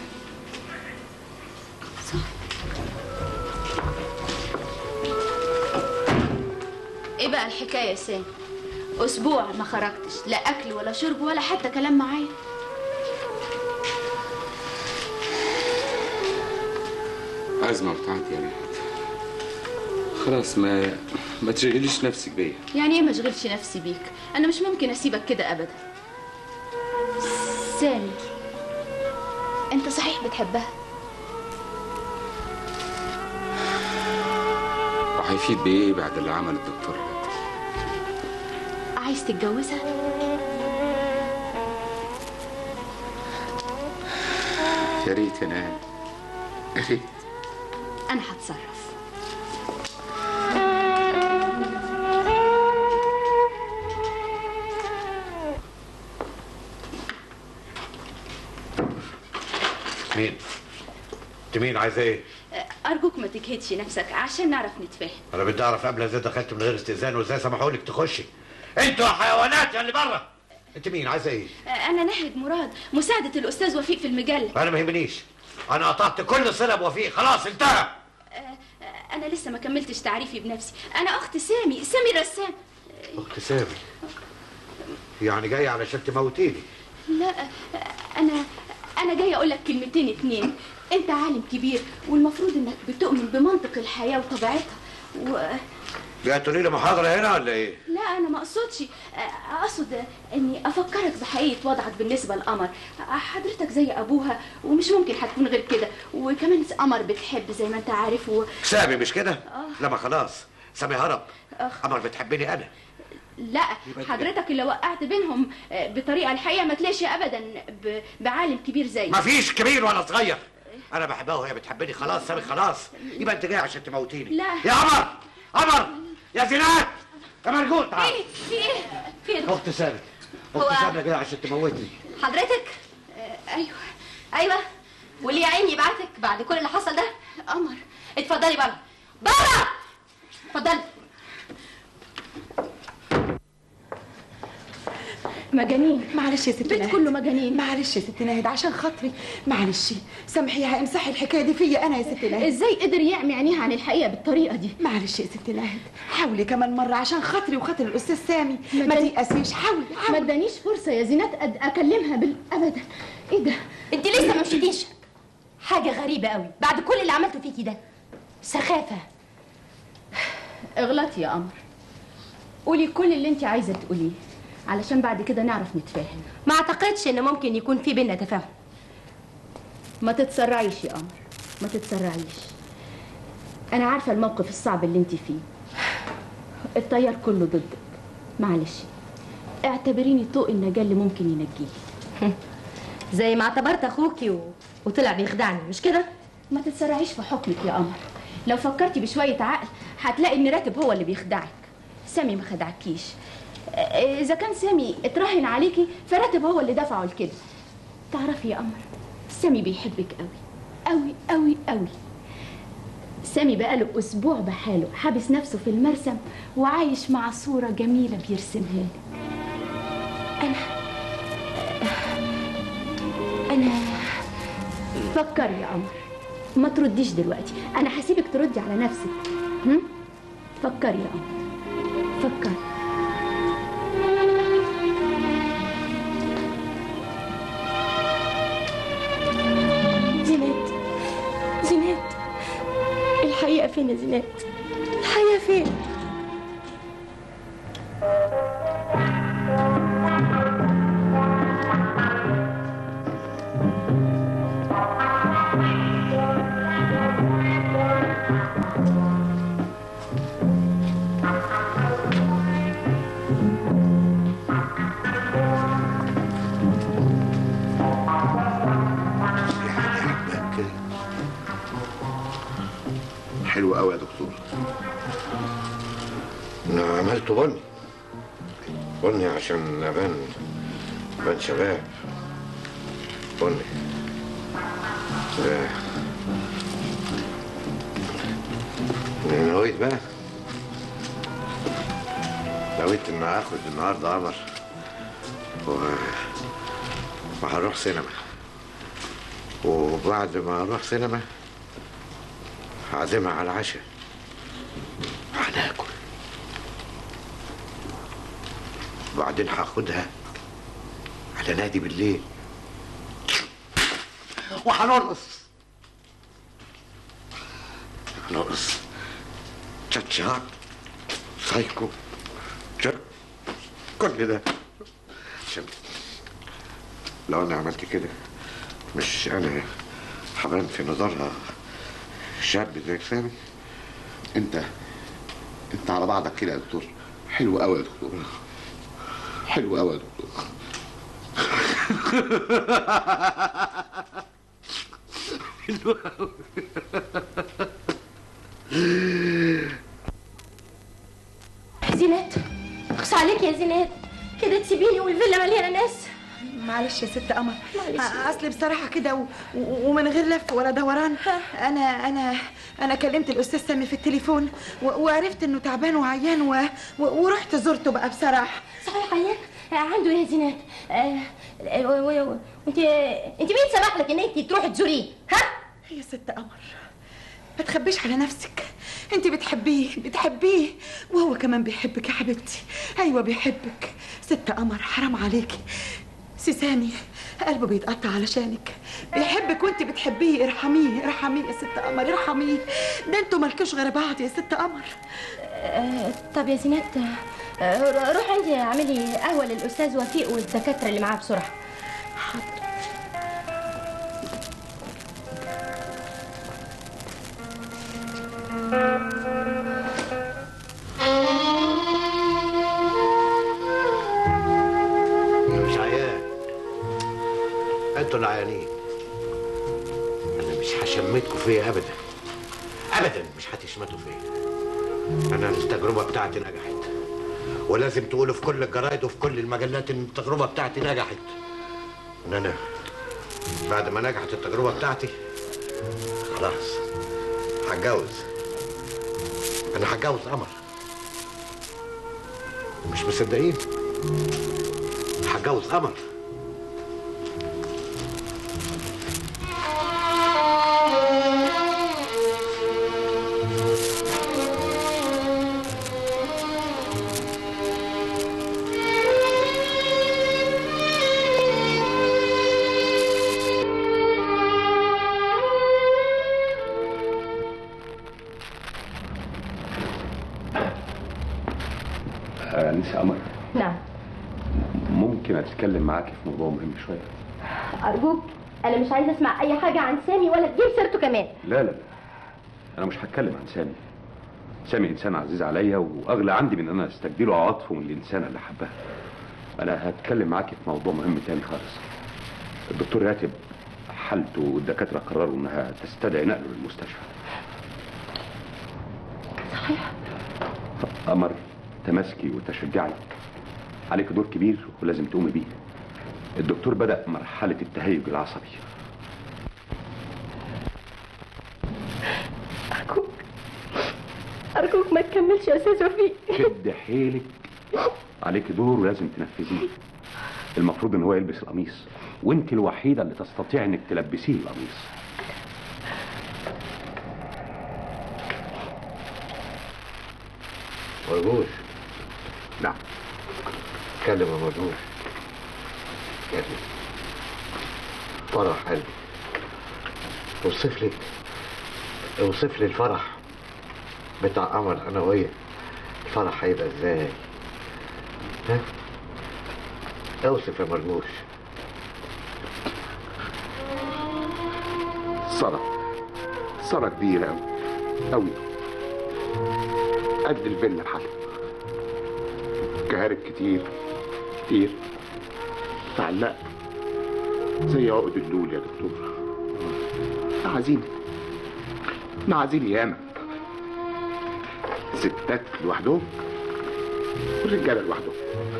ايه بقى الحكايه يا سامي اسبوع ما خرجتش لا اكل ولا شرب ولا حتى كلام معايا أزمة بتاعتي يا ريت خلاص ما ما تشغليش نفسك بيا يعني ايه ما اشغلش نفسي بيك انا مش ممكن اسيبك كده ابدا سامي انت صحيح بتحبها وهيفيد بإيه بعد اللي عمل الدكتور راتب عايز تتجوزها يا ريت يا نهال يا ريت انا هتصرف مين انت مين عايزه ايه ارجوك ما تجهدش نفسك عشان نعرف نتفاهم انا بدي اعرف قبل ازاي دخلت من غير استئذان وازاي سمحوا لك تخشي انتوا يا حيوانات يا اللي بره انت مين عايزه ايه انا ناهد مراد مساعده الاستاذ وفيق في المجله انا ما يهمنيش انا قطعت كل صله بوفيق خلاص انتهى انا لسه ما كملتش تعريفي بنفسي انا اخت سامي سامي رسام اخت سامي يعني جاي علشان تموتيني لا انا انا جايه اقول لك كلمتين اتنين انت عالم كبير والمفروض انك بتؤمن بمنطق الحياه وطبيعتها و... جاي تقولي لي محاضره هنا ولا ايه لا انا ما اقصدش اقصد اني افكرك بحقيقه وضعك بالنسبه لقمر حضرتك زي ابوها ومش ممكن هتكون غير كده وكمان قمر بتحب زي ما انت عارف و... سامي مش كده آه. لا ما خلاص سامي هرب أخ. قمر بتحبني انا لا حضرتك اللي وقعت بينهم بطريقه الحقيقه ما تلاقيش ابدا ب... بعالم كبير زي مفيش كبير ولا صغير انا بحبها وهي بتحبني خلاص سامي خلاص يبقى انت جاي عشان تموتيني لا. يا قمر قمر يا زينات يا مرجول تعال ايه في ايه في ايه اخت سامي هو- اخت سامي جايه عشان تموتني حضرتك ايوه ايوه واللي يا عيني يبعتك بعد كل اللي حصل ده قمر اتفضلي بره بره اتفضلي مجانين معلش يا ست بيت ناهد كله مجانين معلش يا ست ناهد عشان خاطري معلش سامحيها امسحي الحكايه دي فيا انا يا ست ناهد ازاي قدر يعمي عينيها عن الحقيقه بالطريقه دي معلش يا ست ناهد حاولي كمان مره عشان خاطري وخاطر الاستاذ سامي ما مدام- تيأسيش حاولي ما حاولي ادانيش فرصه يا زينات أد... اكلمها بالابدا ايه ده انت لسه ما مشيتيش حاجه غريبه قوي بعد كل اللي عملته فيكي ده سخافه اغلطي يا قمر قولي كل اللي انت عايزه تقوليه علشان بعد كده نعرف نتفاهم ما اعتقدش ان ممكن يكون في بينا تفاهم ما تتسرعيش يا قمر ما تتسرعيش انا عارفه الموقف الصعب اللي انت فيه التيار كله ضدك معلش اعتبريني طوق النجاه اللي ممكن ينجيكي زي ما اعتبرت اخوكي و... وطلع بيخدعني مش كده ما تتسرعيش في حكمك يا قمر لو فكرتي بشويه عقل هتلاقي ان راتب هو اللي بيخدعك سامي ما خدعكيش اه، اذا كان سامي اتراهن عليكي فراتب هو اللي دفعه لكده تعرفي يا قمر سامي بيحبك قوي قوي قوي قوي سامي بقاله اسبوع بحاله حابس نفسه في المرسم وعايش مع صوره جميله بيرسمها لي انا انا فكري يا قمر ما ترديش دلوقتي انا هسيبك تردي على نفسك هم؟ فكري يا قمر فكري زينات زينات الحقيقه فين يا زينات الحقيقه فين حلو قوي يا دكتور انا عملته بني بني عشان ابان ابان شباب بني ده- انا نويت بقى نويت ان اخد النهارده قمر و... وهروح سينما وبعد ما اروح سينما هعزمها على العشاء هناكل وبعدين هاخدها على نادي بالليل وهنرقص هنرقص تشاتشات سايكو جر كل ده عشان لو انا عملت كده مش انا هبان في نظرها شاب زي سامي انت انت على بعضك كده يا دكتور حلو قوي يا دكتور حلو قوي يا دكتور حلو قوي زينات اخص عليك يا زينات كده تسيبيني والفيلا مليانه ناس معلش يا ست قمر معلش. أ- اصل بصراحه كده و... و- ومن غير لف ولا دوران انا انا انا كلمت الاستاذ سامي في التليفون و... وعرفت انه تعبان وعيان و... و... ورحت زرته بقى بصراحه صحيح عيان عنده ايه يا زينات آه، آه، و- و- و- وانت انت مين سمح لك ان انت تروحي تزوريه ها يا ست قمر ما تخبيش على نفسك انت بتحبيه بتحبيه وهو كمان بيحبك يا حبيبتي ايوه بيحبك ست قمر حرام عليكي سي سامي قلبه بيتقطع علشانك بيحبك وانت بتحبيه ارحميه ارحميه يا ست قمر ارحميه ده انتوا مالكوش غير بعض يا ست قمر آه، طب يا زينات آه، روح انت اعملي قهوه للاستاذ وفيق والدكاتره اللي معاه بسرعه انا مش عيان انتوا اللي عيانين انا مش هشمتكوا فيا ابدا ابدا مش هتشمتوا فيا انا التجربه بتاعتي نجحت ولازم تقولوا في كل الجرايد وفي كل المجلات ان التجربه بتاعتي نجحت ان انا بعد ما نجحت التجربه بتاعتي خلاص هتجوز انا هتجوز قمر مش مصدقين هتجوز قمر أنسة قمر نعم ممكن أتكلم معاك في موضوع مهم شوية ارجوك انا مش عايزه اسمع اي حاجه عن سامي ولا تجيب سيرته كمان لا لا لا أنا مش هتكلم عن سامي سامي إنسان عزيز عليا وأغلى عندي من إن أنا أستجدله عواطفه من الإنسانة اللي حبها أنا هتكلم معاك في موضوع مهم تاني خالص الدكتور راتب حالته والدكاترة قرروا إنها تستدعي نقله للمستشفى صحيح قمر تماسكي وتشجعي عليك دور كبير ولازم تقومي بيه الدكتور بدأ مرحلة التهيج العصبي ارجوك ارجوك ما تكملش يا استاذ وفيق شد حيلك عليك دور ولازم تنفذيه المفروض ان هو يلبس القميص وانت الوحيدة اللي تستطيع انك تلبسيه القميص مرموش نعم اتكلم يا مرموش اتكلم فرح قلبي اوصف لي اوصف لي الفرح بتاع قمر انا وهي الفرح هيبقى ازاي ها اوصف يا مرموش صرع صرع كبير أوي أوي قد الفيلا بحالها كهارب كتير كتير معلقة زي عقد اللول يا دكتور عايزين عايزين ياما ستات لوحدهم والرجاله لوحدهم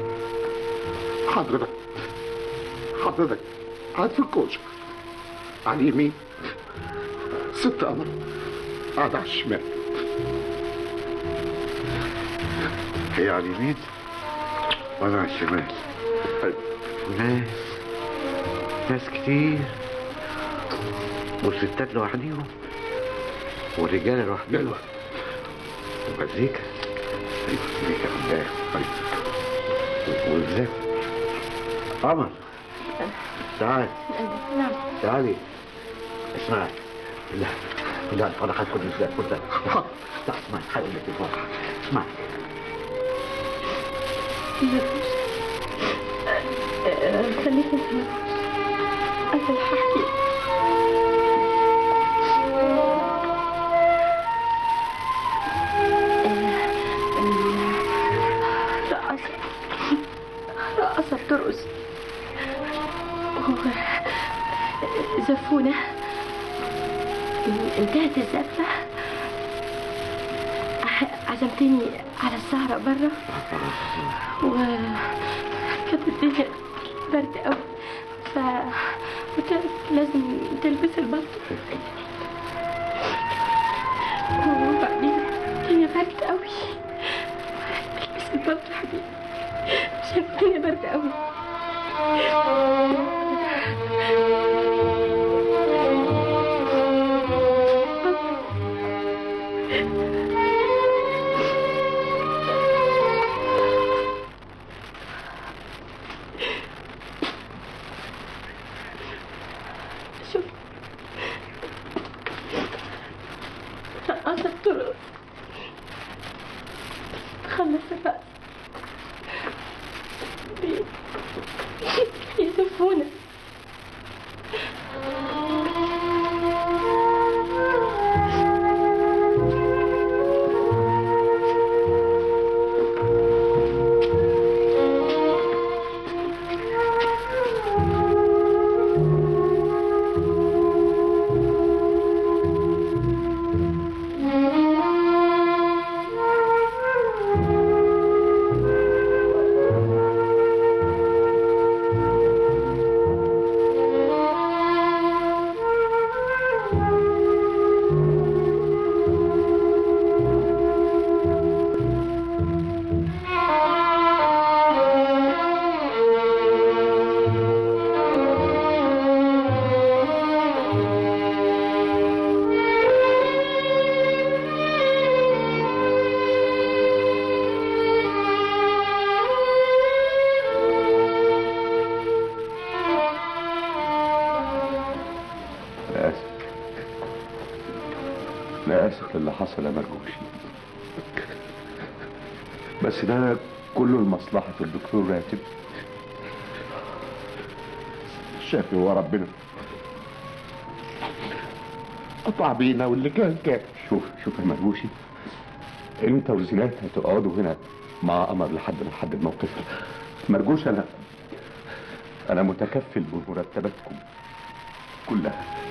حضرتك حضرتك قاعد في الكوشه على اليمين ست قمر قاعدة على الشمال هي على اليمين وانا على الشمال وناس ناس كتير والستات لوحديهم والرجاله لوحدهم ومزيكا ايوه مزيكا قدام طيب وازاي قمر تعال نعم تعالي اسمعي لا لا الفرح هتكون ازاي قدام لا اسمعي هقول لك الفرح اسمعي خليك انت انا اللي هحكي رقصة رقصة بترقص زفونة انتهت الزفة عزمتني على السهرة برا وكانت الدنيا برد قوي ف قلت لك لازم تلبس البلطو وبعدين الدنيا برد قوي البس البلطو يا حبيبي شايفة الدنيا برد قوي شوف رقاصة بترقص تخلص الرقص بي- بيزفونا أنا آسف أنا آسف للي حصل يا مرجوشي بس ده كله لمصلحة الدكتور راتب شافي هو ربنا قطع بينا واللي كان كان شوف شوف يا مرجوشي انت وزينات هتقعدوا هنا مع قمر لحد ما نحدد موقفها مرجوش انا انا متكفل بمرتباتكم كلها